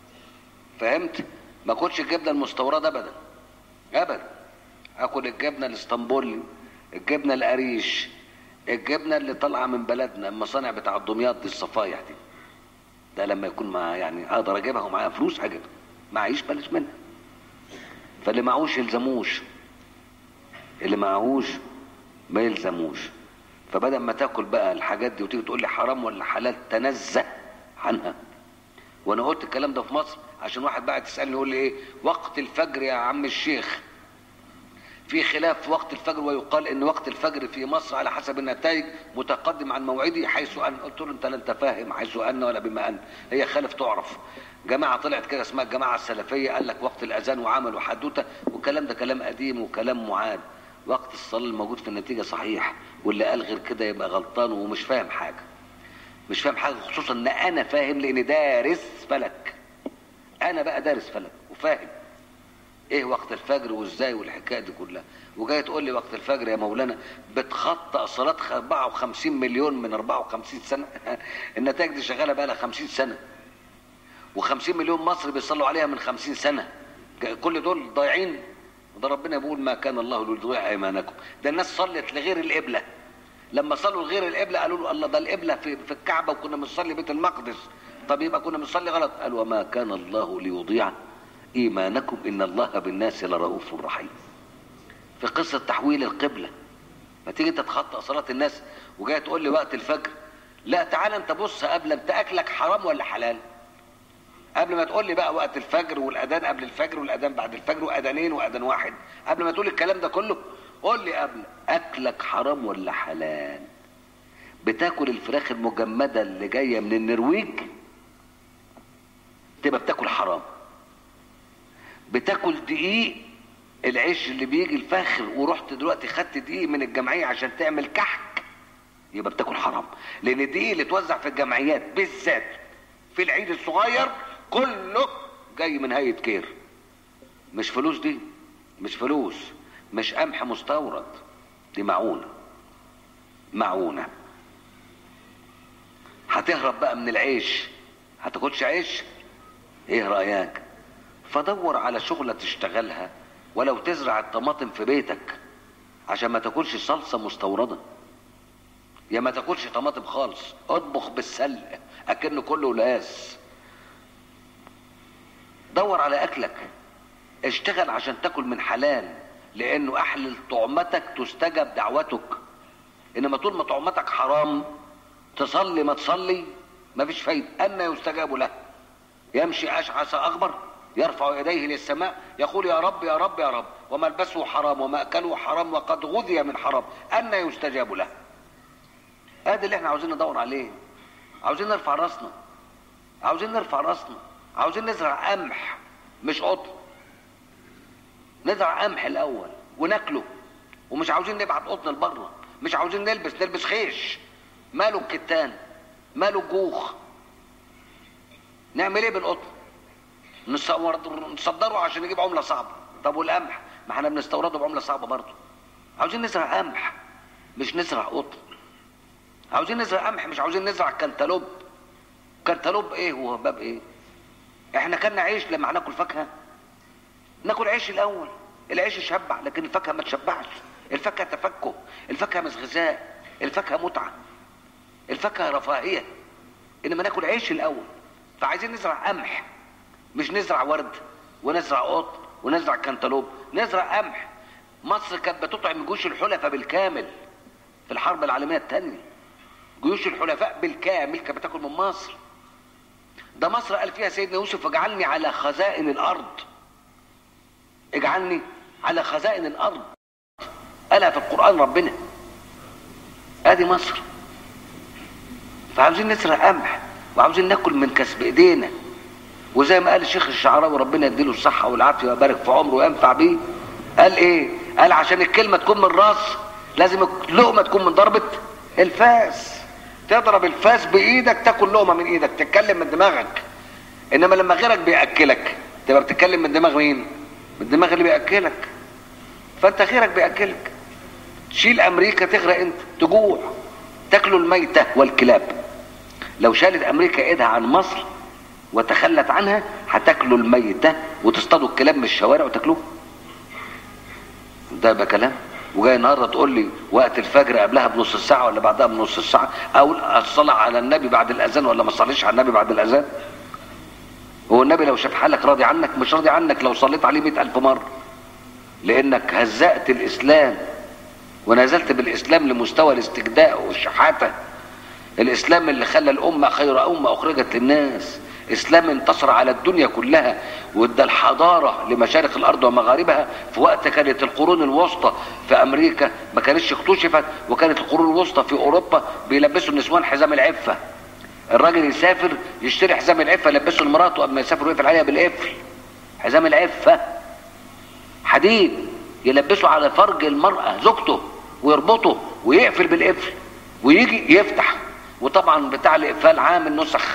Speaker 1: فهمت ما اكلش الجبنه المستورده ابدا ابدا اكل الجبنه الاسطنبولي الجبنه القريش الجبنه اللي طالعه من بلدنا المصانع بتاع دمياط دي الصفايح دي ده لما يكون مع يعني اقدر اجيبها ومعايا فلوس هجيبها معيش بلاش منها فاللي معهوش يلزموش اللي معهوش ما يلزموش فبدل ما تاكل بقى الحاجات دي وتيجي تقول لي حرام ولا حلال تنزه عنها وانا قلت الكلام ده في مصر عشان واحد بعد يسالني يقول لي ايه وقت الفجر يا عم الشيخ في خلاف في وقت الفجر ويقال ان وقت الفجر في مصر على حسب النتائج متقدم عن موعده حيث ان قلت له انت لا انت فاهم حيث ان ولا بما ان هي خالف تعرف جماعه طلعت كده اسمها الجماعه السلفيه قال لك وقت الاذان وعملوا حدوته والكلام ده كلام قديم وكلام معاد وقت الصلاه الموجود في النتيجه صحيح واللي قال غير كده يبقى غلطان ومش فاهم حاجه مش فاهم حاجه خصوصا ان انا فاهم لاني دارس فلك انا بقى دارس فلك وفاهم ايه وقت الفجر وازاي والحكايه دي كلها وجاي تقول لي وقت الفجر يا مولانا بتخطى صلاه 54 مليون من 54 سنه النتائج دي شغاله بقى لها 50 سنه و50 مليون مصري بيصلوا عليها من 50 سنه كل دول ضايعين ده ربنا بيقول ما كان الله ليضيع ايمانكم ده الناس صلت لغير القبله لما صلوا لغير القبله قالوا له الله ده القبله في, في الكعبه وكنا بنصلي بيت المقدس طب يبقى كنا بنصلي غلط قال وما كان الله ليضيع ايمانكم ان الله بالناس لرؤوف رحيم في قصه تحويل القبله ما تيجي انت تخطئ صلاه الناس وجاي تقول لي وقت الفجر لا تعالى انت بص قبل انت اكلك حرام ولا حلال قبل ما تقول لي بقى وقت الفجر والاذان قبل الفجر والاذان بعد الفجر واذانين واذان واحد قبل ما تقول الكلام ده كله قول لي قبل اكلك حرام ولا حلال بتاكل الفراخ المجمده اللي جايه من النرويج تبقى بتاكل حرام بتاكل دقيق العيش اللي بيجي الفاخر ورحت دلوقتي خدت دقيق من الجمعيه عشان تعمل كحك يبقى بتاكل حرام لان الدقيق اللي اتوزع في الجمعيات بالذات في العيد الصغير كله جاي من هيئه كير مش فلوس دي مش فلوس مش قمح مستورد دي معونه معونه هتهرب بقى من العيش هتاكلش عيش ايه رايك فدور على شغله تشتغلها ولو تزرع الطماطم في بيتك عشان ما تاكلش صلصه مستورده يا ما تاكلش طماطم خالص اطبخ بالسلق اكن كله لاس دور على اكلك اشتغل عشان تاكل من حلال لانه احلل طعمتك تستجب دعوتك انما طول ما طعمتك حرام تصلي ما تصلي مفيش فايده اما يستجاب له يمشي اشعث اغبر يرفع يديه للسماء يقول يا رب يا رب يا رب وملبسه حرام ومأكله حرام وقد غذي من حرام أن يستجاب له ادي اللي احنا عاوزين ندور عليه عاوزين نرفع راسنا عاوزين نرفع راسنا عاوزين نزرع قمح مش قطن نزرع قمح الاول وناكله ومش عاوزين نبعت قطن لبره مش عاوزين نلبس نلبس خيش ماله الكتان ماله الجوخ نعمل ايه بالقطن نصدره عشان نجيب عمله صعبه طب والقمح ما احنا بنستورده بعمله صعبه برضه عاوزين نزرع قمح مش نزرع قطن عاوزين نزرع قمح مش عاوزين نزرع كنتالوب كنتالوب ايه هو باب ايه احنا كنا عيش لما هناكل فاكهه ناكل عيش الاول العيش يشبع لكن الفاكهه ما تشبعش الفاكهه تفكه الفاكهه مش غذاء الفاكهه متعه الفاكهه رفاهيه انما ناكل عيش الاول فعايزين نزرع قمح مش نزرع ورد ونزرع قط ونزرع كنتالوب نزرع قمح مصر كانت بتطعم جيوش الحلفاء بالكامل في الحرب العالميه الثانيه جيوش الحلفاء بالكامل كانت بتاكل من مصر ده مصر قال فيها سيدنا يوسف اجعلني على خزائن الارض اجعلني على خزائن الارض قالها في القران ربنا ادي مصر فعاوزين نزرع قمح وعاوزين ناكل من كسب ايدينا وزي ما قال الشيخ الشعراوي ربنا يديله الصحه والعافيه ويبارك في عمره وينفع بيه قال ايه قال عشان الكلمه تكون من راس لازم اللقمه تكون من ضربه الفاس تضرب الفاس بايدك تاكل لقمه من ايدك تتكلم من دماغك انما لما غيرك بياكلك تبقى بتتكلم من دماغ مين من الدماغ اللي بياكلك فانت غيرك بياكلك تشيل امريكا تغرق انت تجوع تاكلوا الميته والكلاب لو شالت امريكا ايدها عن مصر وتخلت عنها هتاكلوا الميته وتصطادوا الكلاب من الشوارع وتاكلوه ده بقى كلام وجاي النهارده تقول لي وقت الفجر قبلها بنص ساعه ولا بعدها بنص ساعه او الصلاه على النبي بعد الاذان ولا ما تصليش على النبي بعد الاذان هو النبي لو شاف حالك راضي عنك مش راضي عنك لو صليت عليه مئة ألف مرة لأنك هزأت الإسلام ونزلت بالإسلام لمستوى الاستجداء والشحاتة الإسلام اللي خلى الأمة خير أمة أخرجت للناس إسلام انتصر على الدنيا كلها وادى الحضارة لمشارق الأرض ومغاربها في وقت كانت القرون الوسطى في أمريكا ما كانتش اكتشفت وكانت القرون الوسطى في أوروبا بيلبسوا النسوان حزام العفة الراجل يسافر يشتري حزام العفة يلبسه لمراته قبل ما يسافر ويقفل عليها بالقفل حزام العفة حديد يلبسه على فرج المرأة زوجته ويربطه ويقفل بالقفل ويجي يفتح وطبعا بتاع الإقفال عامل نسخ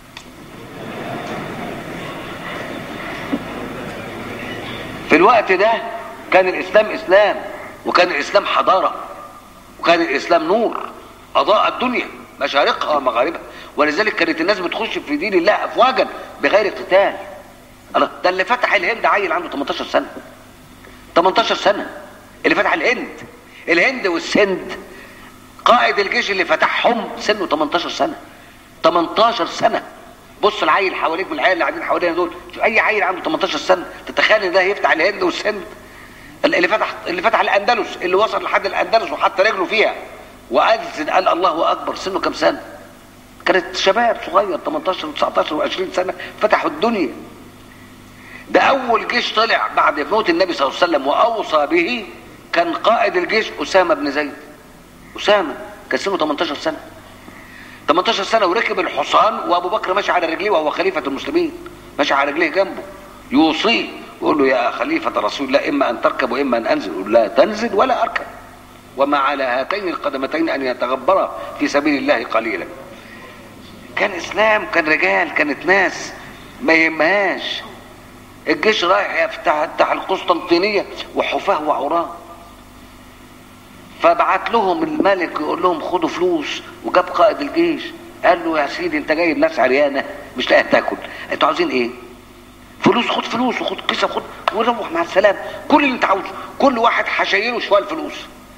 Speaker 1: في الوقت ده كان الإسلام إسلام وكان الإسلام حضارة وكان الإسلام نور أضاء الدنيا مشارقها ومغاربها ولذلك كانت الناس بتخش في دين الله افواجا بغير قتال الله ده اللي فتح الهند عيل عنده 18 سنه 18 سنه اللي فتح الهند الهند والسند قائد الجيش اللي فتحهم سنه 18 سنه 18 سنه بص العيل حواليك من العيال اللي قاعدين حوالينا دول شوف اي عيل عنده 18 سنه تتخيل ان ده يفتح الهند والسند اللي فتح اللي فتح الاندلس اللي وصل لحد الاندلس وحط رجله فيها واذن قال الله اكبر سنه كام سنه كانت شباب صغير 18 و19 و20 سنه فتحوا الدنيا ده اول جيش طلع بعد موت النبي صلى الله عليه وسلم واوصى به كان قائد الجيش اسامه بن زيد اسامه كان سنه 18 سنه 18 سنه وركب الحصان وابو بكر ماشي على رجليه وهو خليفه المسلمين ماشي على رجليه جنبه يوصيه يقول له يا خليفه رسول الله اما ان تركب واما ان انزل يقول لا تنزل ولا اركب وما على هاتين القدمتين ان يتغبرا في سبيل الله قليلا كان اسلام كان رجال كانت ناس ما يهمهاش الجيش رايح يفتح يفتح القسطنطينيه وحفاه وعراه فبعت لهم الملك يقول لهم خدوا فلوس وجاب قائد الجيش قال له يا سيدي انت جايب ناس عريانه مش لاقي تاكل انتوا عاوزين ايه فلوس خد فلوس وخد كيسه خد وروح مع السلامه كل اللي انت عاوزه كل واحد هشيله شويه الفلوس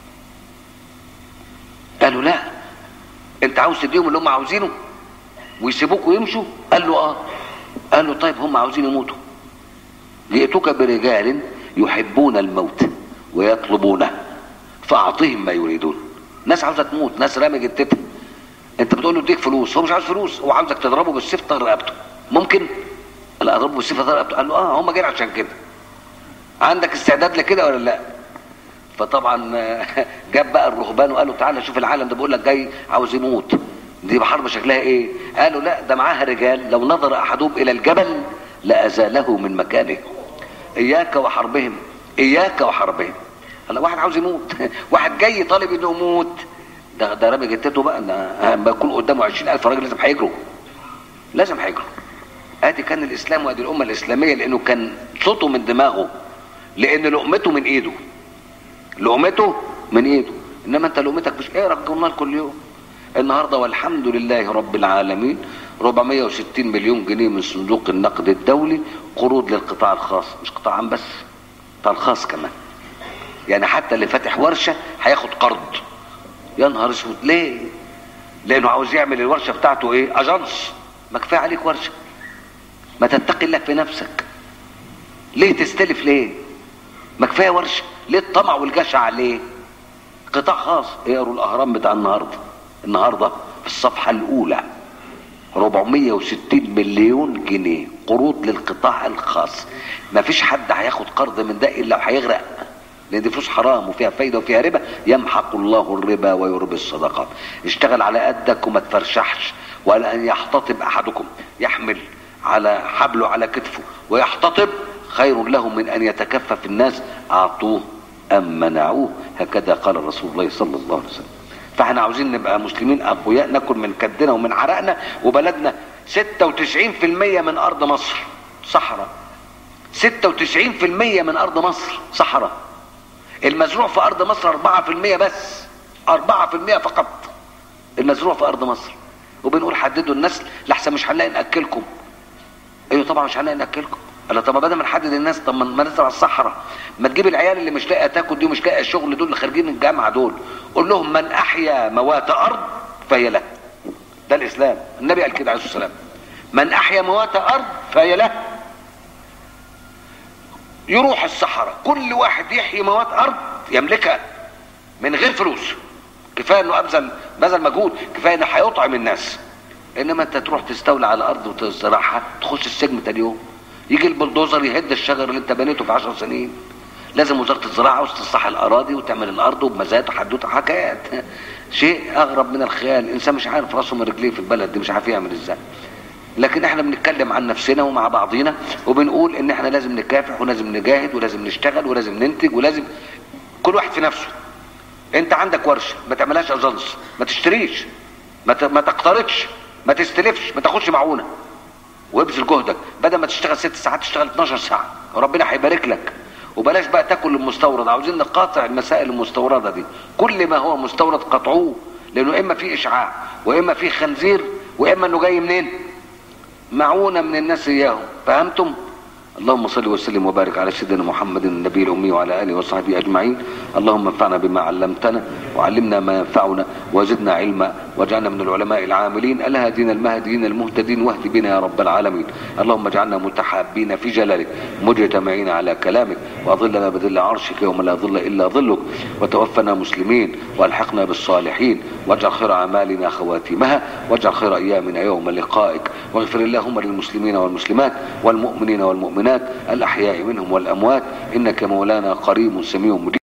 Speaker 1: قالوا لا انت عاوز تديهم اللي هم عاوزينه ويسيبوك ويمشوا قال له اه قال له طيب هم عاوزين يموتوا جئتك برجال يحبون الموت ويطلبونه فاعطهم ما يريدون ناس عاوزه تموت ناس رامي جتتها انت بتقول له اديك فلوس هو مش عاوز فلوس هو عاوزك تضربه بالسيف طر رقبته ممكن لا اضربه بالسيف طر رقبته قال له اه هم جايين عشان كده عندك استعداد لكده ولا لا فطبعا جاب بقى الرهبان وقالوا تعالى شوف العالم ده بيقول لك جاي عاوز يموت دي حرب شكلها ايه قالوا لا ده معاها رجال لو نظر احدهم الى الجبل لازاله من مكانه اياك وحربهم اياك وحربهم هلا واحد عاوز يموت واحد جاي طالب انه يموت ده ده رامي جتته بقى ده لما يكون قدامه 20000 راجل لازم هيجروا لازم هيجروا ادي كان الاسلام وادي الامه الاسلاميه لانه كان صوته من دماغه لان لقمته من ايده لقمته من ايده انما انت لقمتك مش اقرا الجورنال كل يوم النهارده والحمد لله رب العالمين 460 مليون جنيه من صندوق النقد الدولي قروض للقطاع الخاص مش قطاع عام بس قطاع الخاص كمان يعني حتى اللي فاتح ورشه هياخد قرض يا نهار اسود ليه لانه عاوز يعمل الورشه بتاعته ايه اجانس ما كفايه عليك ورشه ما تتقي الله في نفسك ليه تستلف ليه ما كفايه ورشه ليه الطمع والجشع ليه قطاع خاص اقروا الاهرام بتاع النهارده النهارده في الصفحه الاولى 460 مليون جنيه قروض للقطاع الخاص ما فيش حد هياخد قرض من ده الا وهيغرق لان دي فلوس حرام وفيها فايده وفيها ربا يمحق الله الربا ويربي الصدقات اشتغل على قدك وما تفرشحش ولا ان يحتطب احدكم يحمل على حبله على كتفه ويحتطب خير له من ان يتكفف الناس اعطوه ام منعوه هكذا قال رسول الله صلى الله عليه وسلم فاحنا عاوزين نبقى مسلمين اقوياء ناكل من كدنا ومن عرقنا وبلدنا 96% من ارض مصر صحراء 96% من ارض مصر صحراء المزروع في ارض مصر 4% بس 4% فقط المزروع في ارض مصر وبنقول حددوا النسل لحسن مش هنلاقي ناكلكم ايوه طبعا مش هنلاقي ناكلكم قال طب ما بدل ما نحدد الناس طب ما نزرع الصحراء ما تجيب العيال اللي مش لاقيه تاكل دي ومش لاقيه الشغل دول اللي خارجين من الجامعه دول قول لهم من احيا موات ارض فهي له ده الاسلام النبي قال كده عليه الصلاه والسلام من احيا موات ارض فهي له يروح الصحراء كل واحد يحيي موات ارض يملكها من غير فلوس كفايه انه ابذل بذل مجهود كفايه انه هيطعم الناس انما انت تروح تستولى على ارض وتزرعها تخش السجن تاني يوم يجي البلدوزر يهد الشجر اللي انت بنيته في عشر سنين لازم وزاره الزراعه وتستصح الاراضي وتعمل الارض وبمزايا وحدوته حكايات شيء اغرب من الخيال الانسان مش عارف راسه من رجليه في البلد دي مش عارف يعمل ازاي لكن احنا بنتكلم عن نفسنا ومع بعضينا وبنقول ان احنا لازم نكافح ولازم نجاهد ولازم نشتغل ولازم ننتج ولازم كل واحد في نفسه انت عندك ورشه ما تعملهاش اجانس ما تشتريش ما ت- ما تقترضش ما تستلفش ما تاخدش معونه وابذل جهدك بدل ما تشتغل ست ساعات تشتغل 12 ساعه وربنا هيبارك لك وبلاش بقى تاكل المستورد عاوزين نقاطع المسائل المستورده دي كل ما هو مستورد قطعوه لانه اما في اشعاع واما في خنزير واما انه جاي منين معونه من الناس اياهم فهمتم اللهم صل وسلم وبارك على سيدنا محمد النبي الامي وعلى اله وصحبه اجمعين اللهم انفعنا بما علمتنا وعلمنا ما ينفعنا وزدنا علما واجعلنا من العلماء العاملين الهادين المهديين المهتدين واهد بنا يا رب العالمين اللهم اجعلنا متحابين في جلالك مجتمعين على كلامك واظلنا بظل عرشك يوم لا ظل الا ظلك وتوفنا مسلمين والحقنا بالصالحين واجعل خير اعمالنا خواتيمها واجعل خير ايامنا يوم لقائك واغفر اللهم للمسلمين والمسلمات والمؤمنين والمؤمنات الاحياء منهم والاموات انك مولانا قريب سميع مجيب